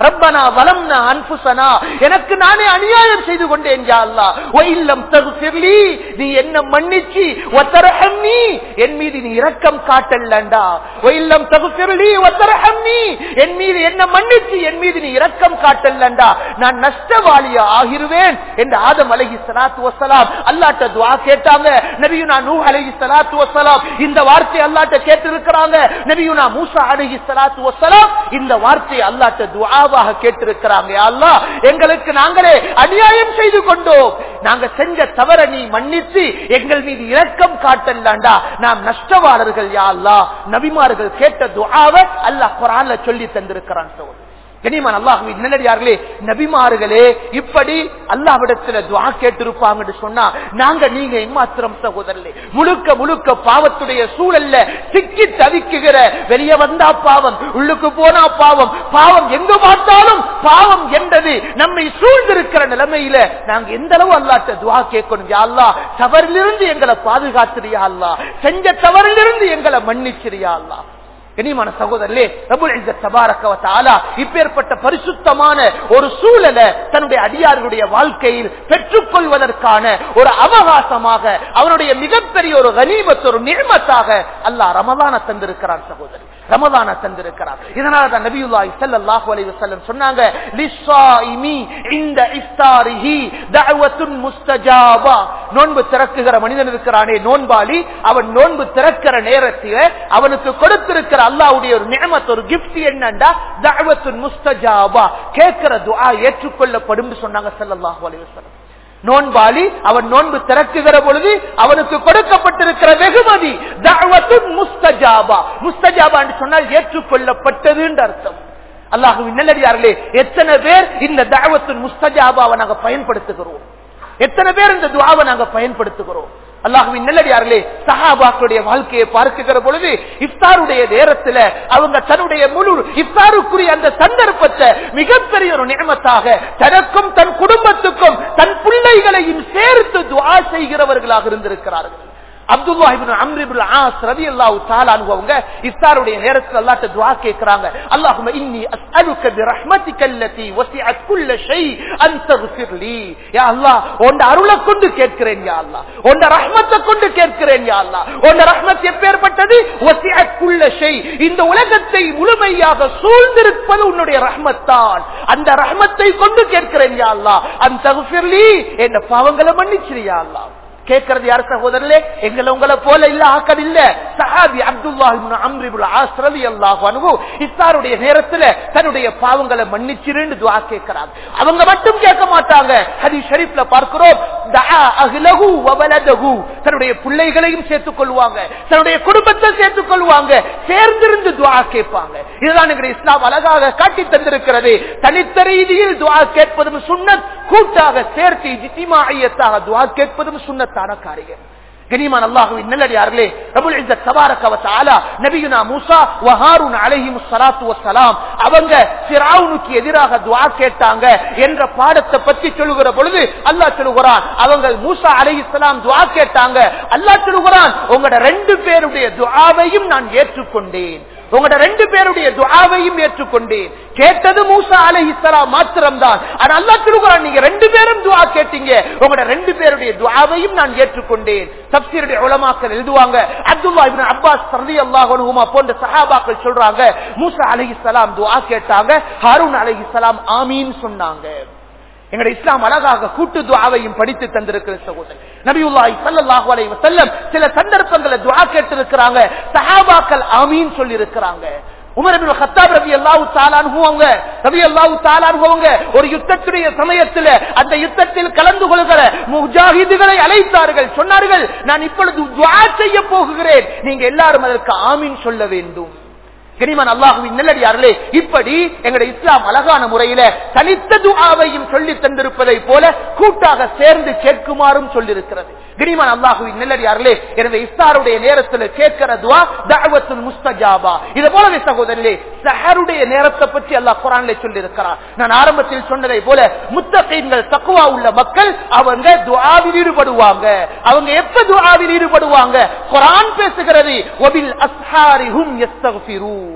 [SPEAKER 1] ரப்பனா வலம்னா அன்புசனா எனக்கு நானே அநியாயம் செய்து கொண்டேன் யா அல்லாஹ் வ இல்லம் தகுஃபிர்லி நீ என்ன மன்னிச்சி வத்தரஹம்னி என் மீது நீ இரக்கம் காட்டல்லண்டா வ இல்லம் தகுஃபிர்லி வத்தரஹம்னி என் மீது என்ன மன்னிச்சு என் மீது நீ இரக்கம் காட்டல்லண்டா நான் நஷ்டவாளியா ஆகிருவேன் என்று ஆதம் அலைஹி ஸலாத்து வஸலாம் அல்லாஹ்ட்ட துஆ கேட்டாங்க நபியுனா நூஹ் அலைஹி ஸலாத்து வஸலாம் இந்த வார்த்தை அல்லாஹ்ட்ட கேட்டிருக்கிறாங்க நபியுனா மூசா அலைஹி ஸலாத்து வஸலாம் இந்த வார்த்தையை அல்லாஹ்ட்ட துஆவாக கேட்டிருக்கிறாங்க யா அல்லாஹ் எங்களுக்கு நாங்களே அநியாயம் செய்து கொண்டோம் நாங்க செஞ்ச தவற நீ மன்னித்து எங்கள் மீது இரக்கம் காட்டலாண்டா நாம் நஷ்டவாளர்கள் யா அல்லாஹ் நபிமார்கள் கேட்ட துஆவை அல்லாஹ் குர்ஆன்ல சொல்லி தந்திருக்கிறான் சகோதரர் கனிமான் அல்லாஹுவின் நல்லடியார்களே நபிமார்களே இப்படி அல்லாஹ்விடத்துல துவா கேட்டிருப்பாங்கன்னு சொன்னா நாங்க நீங்க இம்மாத்திரம் சகோதரர்களே முழுக்க முழுக்க பாவத்துடைய சூழல்ல சிக்கி தவிக்குகிற வெளியே வந்தா பாவம் உள்ளுக்கு போனா பாவம் பாவம் எங்க பார்த்தாலும் பாவம் என்றது நம்மை சூழ்ந்திருக்கிற நிலைமையில நாங்க எந்த அளவு அல்லாட்ட துவா கேட்கணும் யா அல்லாஹ் தவறிலிருந்து எங்களை பாதுகாத்துறியா அல்லாஹ் செஞ்ச தவறிலிருந்து எங்களை மன்னிச்சிரியா அல்லாஹ் கனிமான சகோதரர்களே ரபுல் இஸ்ஸத் தபாரக வ தஆலா இப்பேற்பட்ட பரிசுத்தமான ஒரு சூழலை தன்னுடைய அடியார்களுடைய வாழ்க்கையில் பெற்றுக்கொள்வதற்கான ஒரு அவகாசமாக அவனுடைய மிகப்பெரிய ஒரு கனிமத் ஒரு நிர்மத்தாக அல்லாஹ் ரமலான தந்திருக்கிறான் சகோதரி ரமலான தந்திருக்கிறார் இதனால தான் நபியுல்லாஹி ஸல்லல்லாஹு அலைஹி வஸல்லம் சொன்னாங்க லிஸ்ஸாயிமி இந்த இஃப்தாரிஹி தஅவத்துன் முஸ்தஜாபா நோன்பு திறக்குகிற மனிதன் இருக்கிறானே நோன்பாளி அவன் நோன்பு திறக்கிற நேரத்தில் அவனுக்கு கொடுத்திருக்கிற அல்லாஹ்வுடைய ஒரு நியமத் ஒரு கிஃப்ட் என்னண்டா தஅவத்துன் முஸ்தஜாபா கேட்கிற துஆ ஏற்றுக்கொள்ளப்படும் சொன்னாங்க ஸல்லல்லாஹு அலைஹி வஸல்லம் நோன்பாளி அவன் நோன்பு திறக்குகிற பொழுது அவனுக்கு கொடுக்கப்பட்டிருக்கிற வெகுமதி தஅவத்துன் முஸ்தஜாபா முஸ்தஜாபா என்று சொன்னால் ஏற்றுக்கொள்ளப்பட்டது என்று அர்த்தம் அல்லாஹுவின் நல்லடியார்களே எத்தனை பேர் இந்த தஅவத்துன் முஸ்தஜாபாவை நாங்க பயன்படுத்துகிறோம் எத்தனை பேர் இந்த துவாவை நாங்க பயன்படுத்துகிறோம் அல்லாஹுவின் நல்லடியார்களே சஹாபாக்களுடைய வாழ்க்கையை பார்க்குகிற பொழுது இஃப்தாருடைய நேரத்துல அவங்க தன்னுடைய முழு இஃப்தாருக்குரிய அந்த சந்தர்ப்பத்தை மிகப்பெரிய ஒரு நியமத்தாக தனக்கும் தன் குடும்பத்துக்கும் தன் பிள்ளைகளையும் சேர்த்து துவா செய்கிறவர்களாக இருந்திருக்கிறார்கள் அப்துல்லா இப்னு அம்ர் இப்னு ஆஸ் ரலியல்லாஹு தஆலா அன்ஹு அவங்க இஃப்தாருடைய நேரத்துல அல்லாஹ்ட்ட துஆ கேக்குறாங்க அல்லாஹும்ம இன்னி அஸ்அலுக பிரஹ்மதிக அல்லதி வசிஅத் குல்ல ஷை அன் தக்ஃபிர் லீ யா அல்லாஹ் உன்ட அருளை கொண்டு கேட்கிறேன் யா அல்லாஹ் உன்ட ரஹ்மத்தை கொண்டு கேட்கிறேன் யா அல்லாஹ் உன்ட ரஹ்மத் எப்பேற்பட்டது வசிஅத் குல்ல ஷை இந்த உலகத்தை முழுமையாக சூழ்ந்திருப்பது உன்னுடைய ரஹ்மத் தான் அந்த ரஹ்மத்தை கொண்டு கேட்கிறேன் யா அல்லாஹ் அன் தக்ஃபிர் லீ என்ற பாவங்களை மன்னிச்சிரு யா அல்லாஹ் கேட்கறது யார் சகோதரர்களே எங்களை உங்களை போல இல்ல ஆக்கல் இல்ல சஹாபி அப்துல்லாஹ் இப்னு அம்ர் இப்னு ஆஸ் ரலியல்லாஹு அன்ஹு இஃப்தாருடைய நேரத்துல தன்னுடைய பாவங்களை மன்னிச்சிருன்னு துஆ கேட்கறாங்க அவங்க மட்டும் கேட்க மாட்டாங்க ஹதீஸ் ஷரீஃப்ல பார்க்கிறோம் தஆ அஹ்லஹு வ வலதஹு தன்னுடைய பிள்ளைகளையும் சேர்த்துக் கொள்வாங்க தன்னுடைய குடும்பத்தை சேர்த்துக் கொள்வாங்க சேர்ந்திருந்து துஆ கேட்பாங்க இதுதான் எங்களுடைய இஸ்லாம் அழகாக காட்டி தந்திருக்கிறது தனித்த ரீதியில் துஆ கேட்பதும் சுன்னத் கூட்டாக சேர்த்து இஜ்திமாஇயத்தாக துஆ கேட்பதும் சுன்னத்தான காரியம் கனிமான் அல்லாஹுவின் நல்லடியார்களே ரபுல் இஸ்ஸத் தபாரக வ தஆலா நபியுனா மூசா வ ஹாரூன் அலைஹிமுஸ் ஸலாத்து வஸ்ஸலாம் அவங்க ஃபிரௌனுக்கு எதிராக துஆ கேட்டாங்க என்ற பாடத்தை பத்தி சொல்லுகிற பொழுது அல்லாஹ் சொல்லுகிறான் அவங்க மூசா அலைஹிஸ்ஸலாம் துஆ கேட்டாங்க அல்லாஹ் சொல்லுகிறான் உங்களோட ரெண்டு பேருடைய துஆவையும் நான் ஏற்றுக்கொண்டேன் உங்களோட ரெண்டு பேருடைய துஆவையும் ஏற்றுக்கொண்டேன் கேட்டது மூசா அலைஹிஸ்ஸலாம் மாத்திரம்தான் ஆனா அல்லாஹ் சொல்லுகிறான் நீங்க ரெண்டு பேரும் துஆ கேட்டீங்க உங்களோட ரெண்டு பேருடைய துஆவையும் நான் ஏற்றுக்கொண்டேன் தப்சீருடைய உலமாக்கள் எழுதுவாங்க அப்துல்லா இப்னு அப்பாஸ் ரலியல்லாஹு அன்ஹுமா போன்ற சஹாபாக்கள் சொல்றாங்க மூசா அலைஹிஸ்ஸலாம் துஆ கேட்டாங்க ஹாரூன் அலைஹிஸ்ஸலாம் ஆமீன் சொன்னாங்க எங்களுடைய இஸ்லாம் அழகாக கூட்டு துவாவையும் படித்து தந்திருக்கிற சகோதரர் நபியுல்லாஹி ஸல்லல்லாஹு அலைஹி வஸல்லம் சில சந்தர்ப்பங்களை துஆ கேட்டிருக்கிறாங்க சஹாபாக்கள் ஆமீன் சொல்லி இருக்கிறாங்க உமர் இப்னு கத்தாப் ரலியல்லாஹு தஆலா அன்ஹு அவங்க ரலியல்லாஹு தஆலா அன்ஹு அவங்க ஒரு யுத்தத்துடைய சமயத்தில் அந்த யுத்தத்தில் கலந்து கொள்கிற முஜாஹிதுகளை அழைத்தார்கள் சொன்னார்கள் நான் இப்பொழுது துஆ செய்ய போகிறேன் நீங்க எல்லாரும் அதற்கு ஆமீன் சொல்ல வேண்டும் கனிமன் அல்லாஹுவின் நல்லடியார்களே இப்படி எங்களுடைய இஸ்லாம் அழகான முறையில தனித்த துஆவையும் சொல்லி தந்திருப்பதை போல கூட்டாக சேர்ந்து கேட்குமாறும் சொல்லியிருக்கிறது கனிமன் அல்லாஹுவின் நல்லடியார்களே எனவே இஃப்தாருடைய நேரத்தில் கேட்கிற துவா தஅவத்துல் முஸ்தஜாபா இது போலவே சகோதரர்களே சஹருடைய நேரத்தை பற்றி அல்லாஹ் குரான்ல சொல்லி இருக்கிறார் நான் ஆரம்பத்தில் சொன்னதை போல முத்தகீன்கள் தக்குவா உள்ள மக்கள் அவங்க துஆவில் ஈடுபடுவாங்க அவங்க எப்ப துஆவில் ஈடுபடுவாங்க குரான் பேசுகிறது ஒபில் அஸ்ஹாரிஹும் யஸ்தக்ஃபிரூன்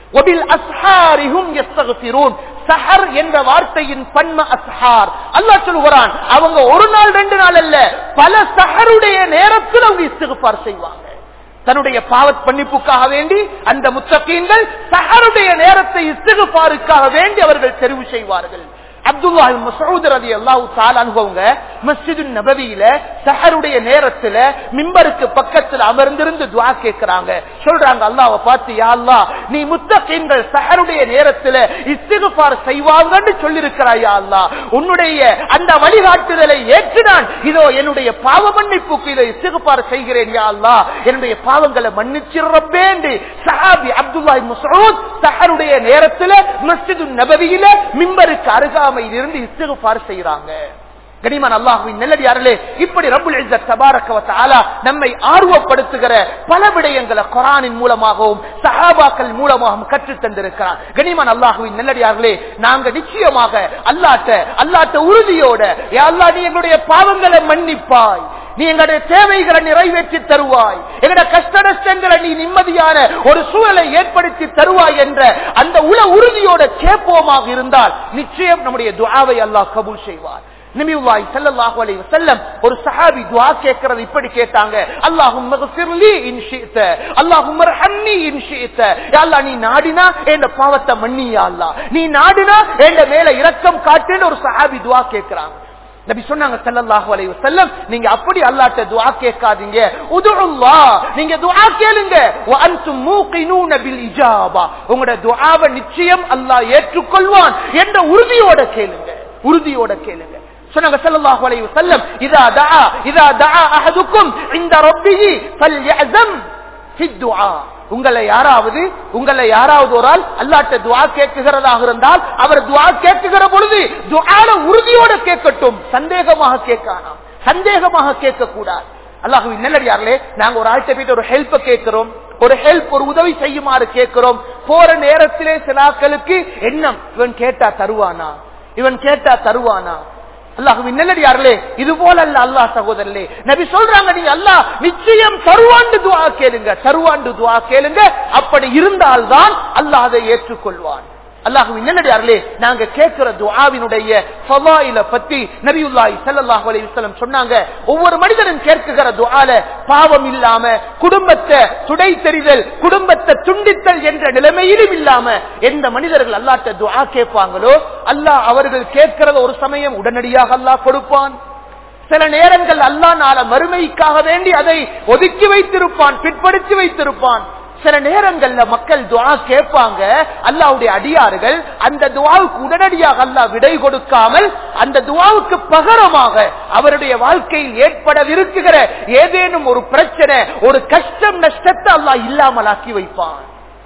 [SPEAKER 1] ஒபில் அஸ்ஹாரிஹும் யஸ்தக்ஃபிரூன் சஹர் என்ற வார்த்தையின் பன்ம அஸ்ஹார் அல்லாஹ் சொல்கிறான் அவங்க ஒரு நாள் ரெண்டு நாள் அல்ல பல சஹருடைய நேரத்தில் அவங்க இஸ்திகுபார் செய்வாங்க தன்னுடைய பாவத் மன்னிப்புக்காக வேண்டி அந்த முத்தகீன்கள் சஹருடைய நேரத்தை இஸ்திகுபாருக்காக வேண்டி அவர்கள் தெரிவு செய்வார்கள் அப்துல்லா மசூத் ரதி அல்லாஹு தாலானுவங்க மஸ்ஜிது நபவியில சஹருடைய நேரத்துல மிம்பருக்கு பக்கத்துல அமர்ந்திருந்து துவா கேட்கிறாங்க சொல்றாங்க அல்லாஹ்வை பார்த்து யா அல்லாஹ் நீ முத்தகீன்கள் சஹருடைய நேரத்துல இஸ்திகுபார் செய்வாங்கன்னு சொல்லியிருக்கிறாய் யா அல்லாஹ் உன்னுடைய அந்த வழிகாட்டுதலை ஏற்று நான் இதோ என்னுடைய பாவ மன்னிப்புக்கு இதை இஸ்திகுபார் செய்கிறேன் யா அல்லாஹ் என்னுடைய பாவங்களை மன்னிச்சிடப்பேண்டு சஹாபி அப்துல்லா மசூத் சஹருடைய நேரத்துல மஸ்ஜிது நபவியில மிம்பருக்கு அருகாமையில் இருந்து இஸ்திகுபார் செய்யறாங்க கனிமான் அல்லாஹுவின் நெல்லடியார்களே இப்படி ரபுல் இஸ்ஸத் தபாரக வ தஆலா நம்மை ஆர்வப்படுத்துகிற பல விடயங்களை குர்ஆனின் மூலமாகவும் சஹாபாக்கள் மூலமாகவும் கற்றுத் தந்திருக்கிறார் கனிமான் அல்லாஹுவின் நெல்லடியார்களே நாங்க நிச்சயமாக அல்லாட்ட அல்லாட்ட உறுதியோட யா அல்லாஹ் நீ எங்களுடைய பாவங்களை மன்னிப்பாய் நீ எங்களுடைய தேவைகளை நிறைவேற்றி தருவாய் எங்களுடைய கஷ்ட நஷ்டங்களை நீ நிம்மதியான ஒரு சூழலை ஏற்படுத்தி தருவாய் என்ற அந்த உள உறுதியோட கேட்போமாக இருந்தால் நிச்சயம் நம்முடைய துஆவை அல்லாஹ் கபூல் செய்வார் நபியுல்லாஹி ஸல்லல்லாஹு அலைஹி வஸல்லம் ஒரு சஹாபி துஆ கேட்கிறது இப்படி கேட்டாங்க அல்லாஹும்ம ஃபிர்லி இன் ஷிஅத அல்லாஹும்ம ரஹம்னி இன் ஷிஅத யா அல்லாஹ் நீ நாடினா என் பாவத்தை மன்னி யா அல்லாஹ் நீ நாடினா என் மேல இரக்கம் காட்டுன்னு ஒரு சஹாபி துஆ கேட்கறாங்க நபி சொன்னாங்க ஸல்லல்லாஹு அலைஹி வஸல்லம் நீங்க அப்படி அல்லாஹ்ட்ட துஆ கேட்காதீங்க உதுல்லாஹ் நீங்க துஆ கேளுங்க வ அன்தும் மூகினூன பில் இஜாபா உங்களுடைய துஆவை நிச்சயம் அல்லாஹ் ஏற்றுக்கொள்வான் என்ற உறுதியோட கேளுங்க உறுதியோட கேளுங்க சொன்னாங்க ஸல்லல்லாஹு அலைஹி வஸல்லம் இதா தஆ இதா தஆ அஹதுக்கும் இந்த ரப்பிஹி ஃபல்யஅஸம் ஃபி துஆ உங்களை யாராவது உங்களை யாராவது ஒரு ஆள் அல்லாட்ட துவா கேட்குகிறதாக இருந்தால் அவர் துவா கேட்குகிற பொழுது துவால உறுதியோட கேட்கட்டும் சந்தேகமாக கேட்கானாம் சந்தேகமாக கேட்க கூடாது அல்லாஹுவின் நல்லடியார்களே நாங்க ஒரு ஆள்கிட்ட போயிட்டு ஒரு ஹெல்ப் கேட்கிறோம் ஒரு ஹெல்ப் ஒரு உதவி செய்யுமாறு கேட்கிறோம் போற நேரத்திலே சிலாக்களுக்கு எண்ணம் இவன் கேட்டா தருவானா இவன் கேட்டா தருவானா அல்லாஹுவின் நல்லடியார்களே இது போல அல்ல அல்லாஹ் சகோதரர்களே நபி சொல்றாங்க நீங்க அல்லாஹ் நிச்சயம் தருவாண்டு துவா கேளுங்க தருவாண்டு துவா கேளுங்க அப்படி இருந்தால்தான் அல்லாஹ் அதை ஏற்றுக்கொள்வான் அல்லாஹுவின் நல்லடியார்களே நாங்க கேட்கிற துஆவினுடைய ஃபவாயில பத்தி நபியுல்லாஹி ஸல்லல்லாஹு அலைஹி வஸல்லம் சொன்னாங்க ஒவ்வொரு மனிதனும் கேட்கிற துஆல பாவம் இல்லாம குடும்பத்தை துடை தெரிதல் குடும்பத்தை துண்டித்தல் என்ற நிலைமையிலும் இல்லாம எந்த மனிதர்கள் அல்லாஹ்ட்ட துஆ கேட்பாங்களோ அல்லாஹ் அவர்கள் கேட்கிறத ஒரு சமயம் உடனடியாக அல்லாஹ் கொடுப்பான் சில நேரங்கள் அல்லாஹ் நாள மறுமைக்காக வேண்டி அதை ஒதுக்கி வைத்திருப்பான் பிற்படுத்தி வைத்திருப்பான் சில நேரங்கள்ல மக்கள் துவா கேட்பாங்க அல்லாவுடைய அடியார்கள் அந்த துவாவுக்கு உடனடியாக அல்லாஹ் விடை கொடுக்காமல் அந்த துவாவுக்கு பகரமாக அவருடைய வாழ்க்கையில் ஏற்படவிருக்குகிற ஏதேனும் ஒரு பிரச்சனை ஒரு கஷ்டம் நஷ்டத்தை அல்லாஹ் இல்லாமலாக்கி வைப்பான்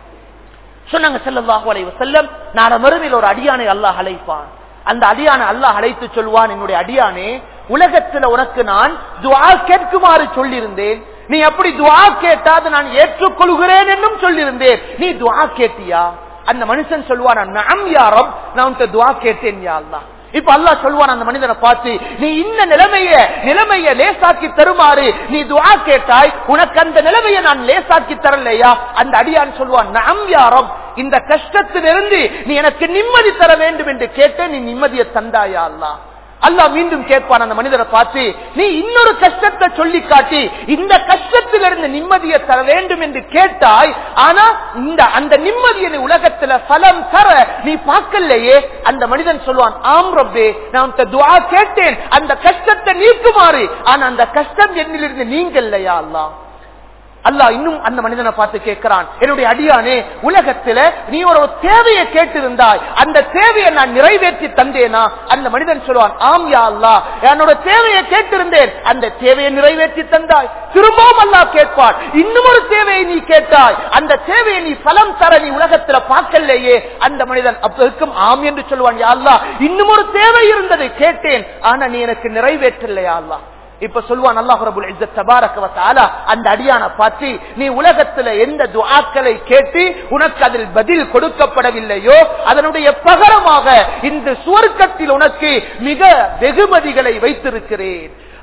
[SPEAKER 1] சொன்னாங்க செல்லல்லாஹு அலைஹி வஸல்லம் நாள மறுமையில் ஒரு அடியானை அல்லாஹ் அழைப்பான் அந்த அடியானை அல்லாஹ் அழைத்து சொல்வான் என்னுடைய அடியானே உலகத்துல உனக்கு நான் துவா கேட்குமாறு சொல்லியிருந்தேன் நீ அப்படி துவா கேட்டாது நான் ஏற்றுக்கொள்கிறேன் என்னும் சொல்லியிருந்தேன் நீ துவா கேட்டியா அந்த மனுஷன் சொல்லுவான் நாம் யாரம் நான் உன்கிட்ட துவா கேட்டேன் யா அல்லாஹ் இப்ப அல்லாஹ் சொல்வான் அந்த மனிதனை பார்த்து நீ இந்த நிலைமைய நிலைமைய லேசாக்கி தருமாறு நீ துவா கேட்டாய் உனக்கு அந்த நிலைமையை நான் லேசாக்கி தரலையா அந்த அடியான் சொல்வான் நாம் யாரம் இந்த கஷ்டத்திலிருந்து நீ எனக்கு நிம்மதி தர வேண்டும் என்று கேட்ட நீ நிம்மதியை தந்தாயா அல்லாஹ் அல்லாஹ் மீண்டும் கேட்பான் அந்த மனிதரை பார்த்து நீ இன்னொரு கஷ்டத்தை சொல்லி காட்டி இந்த கஷ்டத்திலிருந்து நிம்மதியை தர வேண்டும் என்று கேட்டாய் ஆனா இந்த அந்த நிம்மதியை நீ உலகத்துல பலம் தர நீ பார்க்கலையே அந்த மனிதன் சொல்லுவான் ஆம் ரப்பே நான் உன்கிட்ட துஆ கேட்டேன் அந்த கஷ்டத்தை நீக்குமாறு ஆனா அந்த கஷ்டம் என்னிலிருந்து நீங்கல்லையா அல்லாஹ் அல்லாஹ் இன்னும் அந்த மனிதனை பார்த்து கேட்கிறான் என்னுடைய அடியானே உலகத்துல நீ ஒரு தேவையை கேட்டிருந்தாய் அந்த தேவையை நான் நிறைவேற்றி தந்தேனா அந்த மனிதன் சொல்லுவான் ஆம் யா அல்லாஹ் என்னோட தேவையை கேட்டிருந்தேன் அந்த தேவையை நிறைவேற்றி தந்தாய் திரும்பவும் அல்லாஹ் கேட்பான் இன்னும் ஒரு தேவையை நீ கேட்டாய் அந்த தேவையை நீ பலம் தர நீ உலகத்துல பார்க்கலையே அந்த மனிதன் அப்போதுக்கும் ஆம் என்று சொல்லுவான் யா அல்லாஹ் இன்னும் ஒரு தேவை இருந்ததை கேட்டேன் ஆனா நீ எனக்கு நிறைவேற்றலையா அல்லாஹ் இப்ப சொல்லுவான் அல்லாஹ் ரபுல் இஸ்ஸத் தபாரக வ தஆலா அந்த அடியான பார்த்து நீ உலகத்துல எந்த துஆக்களை கேட்டு உனக்கு அதில் பதில் கொடுக்கப்படவில்லையோ அதனுடைய பகரமாக இந்த சுவர்க்கத்தில் உனக்கு மிக வெகுமதிகளை வைத்திருக்கிறேன்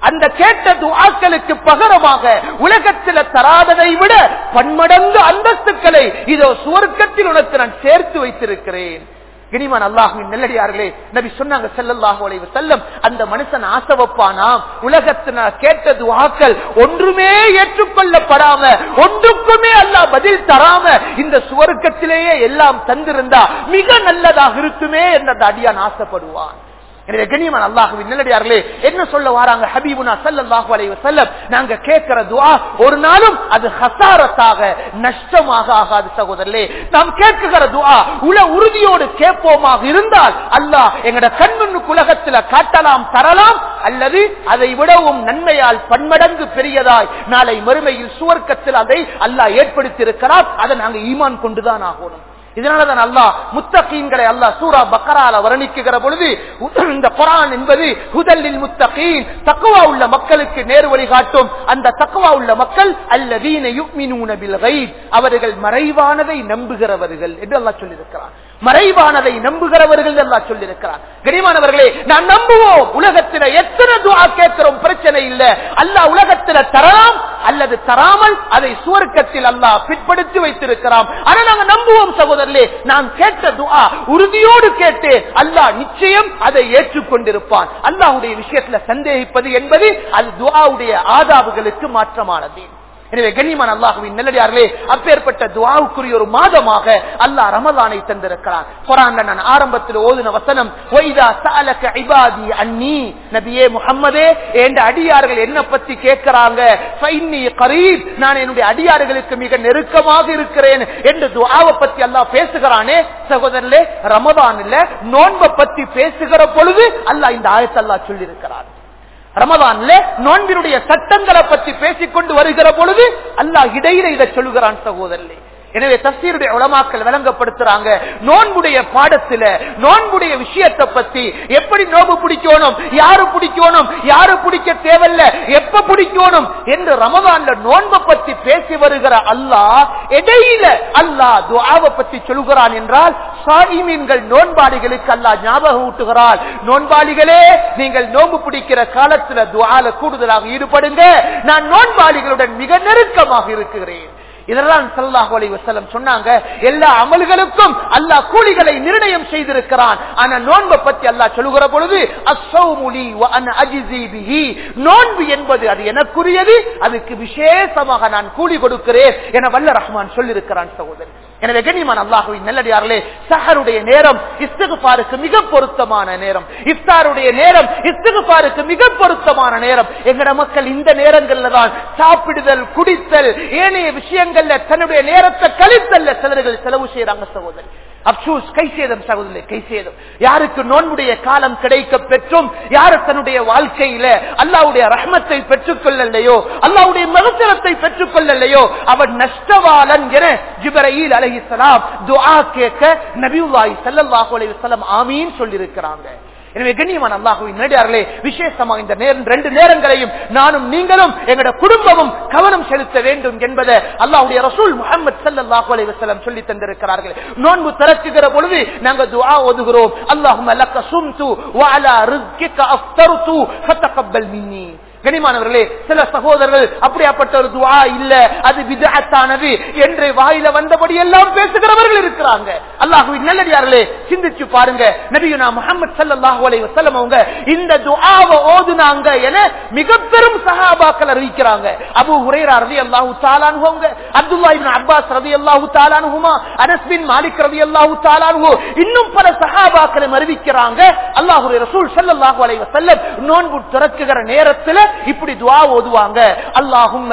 [SPEAKER 1] அந்த கேட்ட துஆக்களுக்கு பகரமாக உலகத்தில் தராததை விட பன்மடங்கு அந்தஸ்துக்களை இதோ சுவர்க்கத்தில் உனக்கு நான் சேர்த்து வைத்திருக்கிறேன் இனிமான் அல்லாஹுவின் நெல்லடியார்களே நபி சொன்னாங்க செல்லல்லாஹு அலைஹி வஸல்லம் அந்த மனுஷன் ஆசை வைப்பானா உலகத்துல கேட்ட துஆக்கள் ஒன்றுமே ஏற்றுக்கொள்ளப்படாம ஒன்றுக்குமே அல்லாஹ் பதில் தராம இந்த சுவர்க்கத்திலேயே எல்லாம் தந்திருந்தா மிக நல்லதாக இருக்குமே என்று அந்த அடியான் ஆசைப்படுவான் எனவே கண்ணியமான அல்லாஹுவின் நல்லடியார்களே என்ன சொல்ல வராங்க ஹபீபுனா ஸல்லல்லாஹு அலைஹி வஸல்லம் நாங்க கேட்கிற துஆ ஒரு நாளும் அது ஹசாரத்தாக நஷ்டமாக ஆகாது சகோதரர்களே நாம் கேட்கிற துஆ உல உறுதியோடு கேட்போமாக இருந்தால் அல்லாஹ் எங்கட கண்முன்னுக்கு உலகத்துல காட்டலாம் தரலாம் அல்லது அதை விடவும் நன்மையால் பன்மடங்கு பெரியதாய் நாளை மறுமையில் சுவர்க்கத்தில் அதை அல்லாஹ் ஏற்படுத்தியிருக்கிறார் அதை நாங்க ஈமான் கொண்டுதான் ஆகணும் இதனாலதான் அல்லாஹ் முத்தகீன்களை அல்லாஹ் சூரா பக்கரால வர்ணிக்குகிற பொழுது இந்த குரான் என்பது ஹுதல்லில் முத்தகீன் தக்குவா உள்ள மக்களுக்கு நேர் வழி காட்டும் அந்த தக்குவா உள்ள மக்கள் அல்லதீன யுக்மினூன பில் கைப் அவர்கள் மறைவானதை நம்புகிறவர்கள் என்று அல்லாஹ் சொல்லியிருக்கிறார் மறைவானதை நம்புகிறவர்கள் அல்லாஹ் சொல்லியிருக்கிறார் கனிமானவர்களே நான் நம்புவோம் உலகத்தில் எத்தனை துஆ கேட்கிறோம் பிரச்சனை இல்ல அல்லாஹ் உலகத்தில் தரலாம் அல்லது தராமல் அதை சுவர்க்கத்தில் அல்லாஹ் பிற்படுத்தி வைத்திருக்கிறான் ஆனா நாங்க நம்புவோம் சகோதரர்களே நான் கேட்ட துஆ உறுதியோடு கேட்டு அல்லாஹ் நிச்சயம் அதை ஏற்றுக்கொண்டிருப்பான் அல்லாஹ்வுடைய விஷயத்துல சந்தேகிப்பது என்பது அது துஆவுடைய ஆதாபுகளுக்கு மாற்றமானது எனவே கண்ணியமான அல்லாஹுவின் நல்லடியார்களே அப்பேற்பட்ட துவாவுக்குரிய ஒரு மாதமாக அல்லாஹ் ரமலானை தந்திருக்கிறான் குரான்ல நான் ஆரம்பத்தில் ஓதுன வசனம் ஒய்தா சஅலக இபாதி அன்னி நபியே முஹம்மதே என்ற அடியார்கள் என்ன பத்தி கேட்கிறாங்க ஃபைன்னி கரீப் நான் என்னுடைய அடியார்களுக்கு மிக நெருக்கமாக இருக்கிறேன் என்று துவாவை பத்தி அல்லாஹ் பேசுகிறானே சகோதரர்களே ரமதான்ல நோன்பை பத்தி பேசுகிற பொழுது அல்லாஹ் இந்த ஆயத்தை அல்லாஹ் சொல்லி இருக்கிறார் ரமதான்ல நோன்பினுடைய சட்டங்களை பற்றி பேசிக்கொண்டு வருகிற பொழுது அல்லாஹ் இடையில இதை சொல்லுகிறான் சகோதரர்களே எனவே தஸ்தீருடைய உளமாக்கல் விளங்கப்படுத்துறாங்க நோன்புடைய பாடத்துல நோன்புடைய விஷயத்தை பத்தி எப்படி நோம்பு பிடிக்கணும் யாரு பிடிக்கணும் யாரு பிடிக்க தேவையில்ல எப்ப பிடிக்கணும் என்று ரமதான்ல நோன்பை பத்தி பேசி வருகிற அல்லாஹ் இடையில அல்லாஹ் துஆவை பத்தி சொல்லுகிறான் என்றால் சாயிமீன்கள் நோன்பாளிகளுக்கு அல்லாஹ் ஞாபகம் ஊட்டுகிறார் நோன்பாளிகளே நீங்கள் நோன்பு பிடிக்கிற காலத்துல துஆல கூடுதலாக ஈடுபடுங்க நான் நோன்பாளிகளுடன் மிக நெருக்கமாக இருக்கிறேன் இதெல்லாம் சல்லாஹ் அலி வசலம் சொன்னாங்க எல்லா அமல்களுக்கும் அல்லாஹ் கூலிகளை நிர்ணயம் செய்திருக்கிறான் ஆனா நோன்பை பத்தி அல்லாஹ் சொல்லுகிற பொழுது அஸ்ஸௌமுலி வ அன அஜிஸி பிஹி நோன்பு என்பது அது எனக்குரியது அதுக்கு விசேஷமாக நான் கூலி கொடுக்கிறேன் என வல்ல ரஹ்மான் சொல்லியிருக்கிறான் சகோதரி எனவே கண்ணியமான அல்லாஹுவின் நல்லடியார்களே சஹருடைய நேரம் இஸ்திகுபாருக்கு மிக பொருத்தமான நேரம் இஃப்தாருடைய நேரம் இஸ்திகுபாருக்கு மிக பொருத்தமான நேரம் எங்கட மக்கள் இந்த நேரங்கள்ல தான் சாப்பிடுதல் குடித்தல் ஏனைய விஷயங்கள்ல தன்னுடைய நேரத்தை கழித்தல்ல சிலர்கள் செலவு செய்யறாங்க சகோதரி அப்சூஸ் கை சேதம் சகோதரி கை சேதம் யாருக்கு நோன்புடைய காலம் கிடைக்க பெற்றும் யாரு தன்னுடைய வாழ்க்கையில அல்லாவுடைய ரஹ்மத்தை பெற்றுக் கொள்ளலையோ அல்லாவுடைய மகசரத்தை பெற்றுக் கொள்ளலையோ அவன் நஷ்டவாளன் என ஜிபரையில் அலஹிசலாம் துஆ கேட்க நபியுல்லாஹி ஸல்லல்லாஹு அலைஹி வஸல்லம் ஆமீன் சொல்லியிருக்கிறாங்க எனவே கண்ணியமான அல்லாஹுவின் நேடியார்களே விசேஷமா இந்த நேரம் ரெண்டு நேரங்களையும் நானும் நீங்களும் எங்களோட குடும்பமும் கவனம் செலுத்த வேண்டும் என்பதை அல்லாஹுடைய ரசூல் முகமது சல்லாஹூ அலி வசலம் சொல்லி தந்திருக்கிறார்கள் நோன்பு திறக்குகிற பொழுது நாங்க துஆ ஓதுகிறோம் அல்லாஹும் லக்க சும்து வஅலா ரிஸ்கிக அஃப்தர்து ஃபதகப்பல் மின்னி கனிமானவர்களே சில சகோதரர்கள் அப்படியாப்பட்ட ஒரு துவா இல்ல அது விதத்தானது என்று வாயில வந்தபடி எல்லாம் பேசுகிறவர்கள் இருக்கிறாங்க அல்லாஹுவின் நல்லடியார்களே சிந்திச்சு பாருங்க நபியுனா முகமது சல்லாஹூ அலை வசல்லம் அவங்க இந்த துஆவை ஓதுனாங்க என மிக பெரும் சஹாபாக்கள் அறிவிக்கிறாங்க அபு ஹுரேரா ரதி அல்லாஹு தாலானுவங்க அப்துல்லா இப்னு அப்பாஸ் ரதி அல்லாஹு தாலானுஹுமா அனஸ் பின் மாலிக் ரதி அல்லாஹு தாலானுஹு இன்னும் பல சஹாபாக்களும் அறிவிக்கிறாங்க அல்லாஹுடைய ரசூல் ஸல்லல்லாஹு அலைஹி வஸல்லம் நோன்பு திறக்குகிற நேரத்துல இப்படி துவா ஓதுவாங்க அல்லாஹும்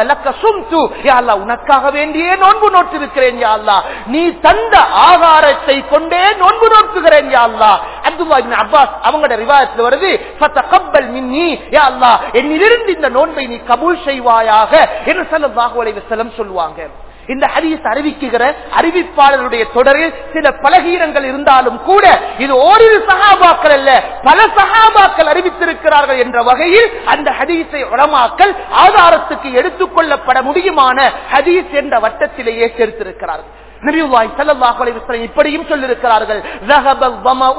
[SPEAKER 1] உனக்காக வேண்டியே நோன்பு நோட்டிருக்கிறேன் யா அல்லா நீ தந்த ஆகாரத்தை கொண்டே நோன்பு நோக்குகிறேன் யா அல்லா அப்துல்லா இப்னு அப்பாஸ் அவங்களோட ரிவாயத்துல வருது ஃபதகப்பல் மின்னி யா அல்லா என்னிலிருந்து இந்த நோன்பை நீ கபூல் செய்வாயாக என்று ஸல்லல்லாஹு அலைஹி வஸல்லம் சொல்லுவாங்க இந்த ஹதீஸ் அறிவிக்குகிற அறிவிப்பாளருடைய தொடரில் சில பலகீனங்கள் இருந்தாலும் கூட இது ஓரிரு சகாபாக்கள் அல்ல பல சகாபாக்கள் அறிவித்திருக்கிறார்கள் என்ற வகையில் அந்த ஹதீஸை உளமாக்கல் ஆதாரத்துக்கு எடுத்துக்கொள்ளப்பட முடியுமான ஹதீஸ் என்ற வட்டத்திலேயே சேர்த்திருக்கிறார்கள் நபியுல்லாஹி ஸல்லல்லாஹு அலைஹி வஸல்லம் இப்படியும் சொல்லியிருக்கிறார்கள் ذهب الظمأ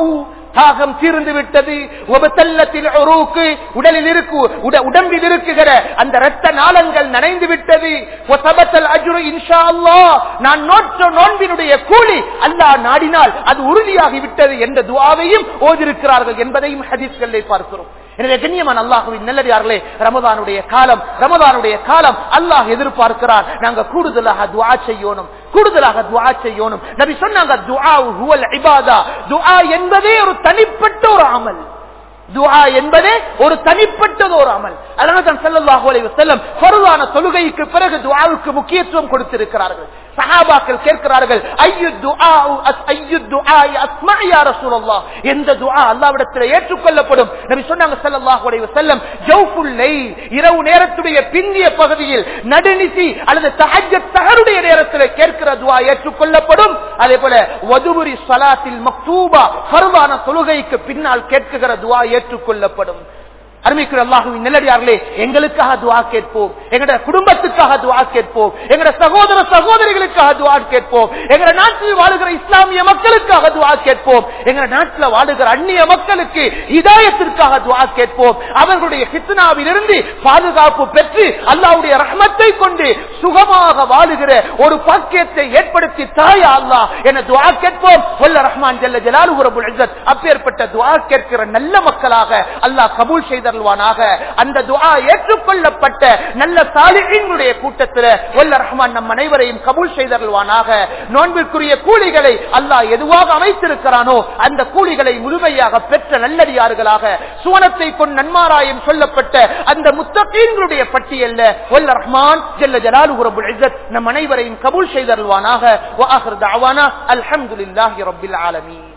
[SPEAKER 1] தாகம் தீர்ந்து விட்டது உபத்தல்லத்தில் உருவுக்கு உடலில் இருக்கு உட- உடம்பில் இருக்குகிற அந்த இரத்த நாளங்கள் நனைந்து விட்டது ஒசபத்தல் அஜ்ரு இன்ஷா அல்லாஹ் நான் நோற்ற நோன்பினுடைய கூலி அல்லாஹ் நாடினால் அது உறுதியாகி விட்டது என்ற துவாவையும் ஓதிருக்கிறார்கள் என்பதையும் ஹதீஸ்களை பார்க்கிறோம் எனவே கண்ணியமான அல்லாஹுவின் நல்லடியார்களே ரமதானுடைய காலம் ரமதானுடைய காலம் அல்லாஹ் எதிர்பார்க்கிறார் நாங்க கூடுதலாக துஆ செய்யணும் கூடுதலாக துஆ செய்யணும் நபி சொன்னாங்க துஆ ஹுவல் இபாதா துஆ என்பதே ஒரு தனிப்பட்ட ஒரு அமல் துஆ என்பதே ஒரு தனிப்பட்டது ஒரு அமல் அதனால தான் ஸல்லல்லாஹு அலைஹி வஸல்லம் ஃபர்தான தொழுகைக்கு பிறகு துஆவுக்கு முக்கியத்துவம் கொடுத்திருக்கிறார்கள் சஹாபாக்கள் கேட்கிறார்கள் ஐயு துஆ ஐயு துஆ அஸ்மா யா ரசூலல்லாஹ் எந்த துஆ அல்லாஹ்விடத்தில் ஏற்றுக்கொள்ளப்படும் நபி சொன்னாங்க ஸல்லல்லாஹு அலைஹி வஸல்லம் ஜௌஃபுல் லைல் இரவு நேரத்துடைய பிந்திய பகுதியில் நடுநிசி அல்லது தஹஜ்ஜத் தஹருடைய நேரத்தில் கேட்கிற துஆ ஏற்றுக்கொள்ளப்படும் அதே போல வதுபுரி ஸலாத்தில் மக்தூபா ஃபர்தான தொழுகைக்கு பின்னால் கேட்குகிற துஆ ஏற்றுக்கொள்ளப்படும் அருமைக்குரிய அல்லாஹுவின் நல்லடியார்களே எங்களுக்காக துவா கேட்போம் எங்கட குடும்பத்துக்காக துவா கேட்போம் எங்கட சகோதர சகோதரிகளுக்காக துவா கேட்போம் எங்கட நாட்டில் வாழுகிற இஸ்லாமிய மக்களுக்காக துவா கேட்போம் எங்கட நாட்டில் வாழுகிற அந்நிய மக்களுக்கு இதாயத்திற்காக துவா கேட்போம் அவர்களுடைய இருந்து பாதுகாப்பு பெற்று அல்லாஹ்வுடைய ரஹ்மத்தை கொண்டு சுகமாக வாழுகிற ஒரு பாக்கியத்தை ஏற்படுத்தி தாயா அல்லாஹ் என துவா கேட்போம் வல்ல ரஹ்மான் ஜல்ல ஜலாலுஹு ரப்புல் இஸ்ஸத் அப்பேற்பட்ட துவா கேட்கிற நல்ல மக்களாக அல்லாஹ் கபூல் செய்தருள்வானாக அந்த துஆ ஏற்றுக்கொள்ளப்பட்ட நல்ல சாலிஹீன்களுடைய கூட்டத்தில் வல்ல ரஹ்மான் நம் அனைவரையும் கபூல் செய்தருள்வானாக நோன்பிற்குரிய கூலிகளை அல்லாஹ் எதுவாக அமைத்திருக்கிறானோ அந்த கூலிகளை முழுமையாக பெற்ற நல்லடியார்களாக சுவனத்தை கொண்டு நன்மாராயம் சொல்லப்பட்ட அந்த முத்தகீன்களுடைய பட்டியல்ல வல்ல ரஹ்மான் ஜல்ல ஜலாலுஹு ரப்புல் இஸ்ஸத் நம் அனைவரையும் கபூல் செய்தருள்வானாக வ ஆகிர் தஅவானா அல்ஹம்துலில்லாஹி ரப்பில் ஆலமீன்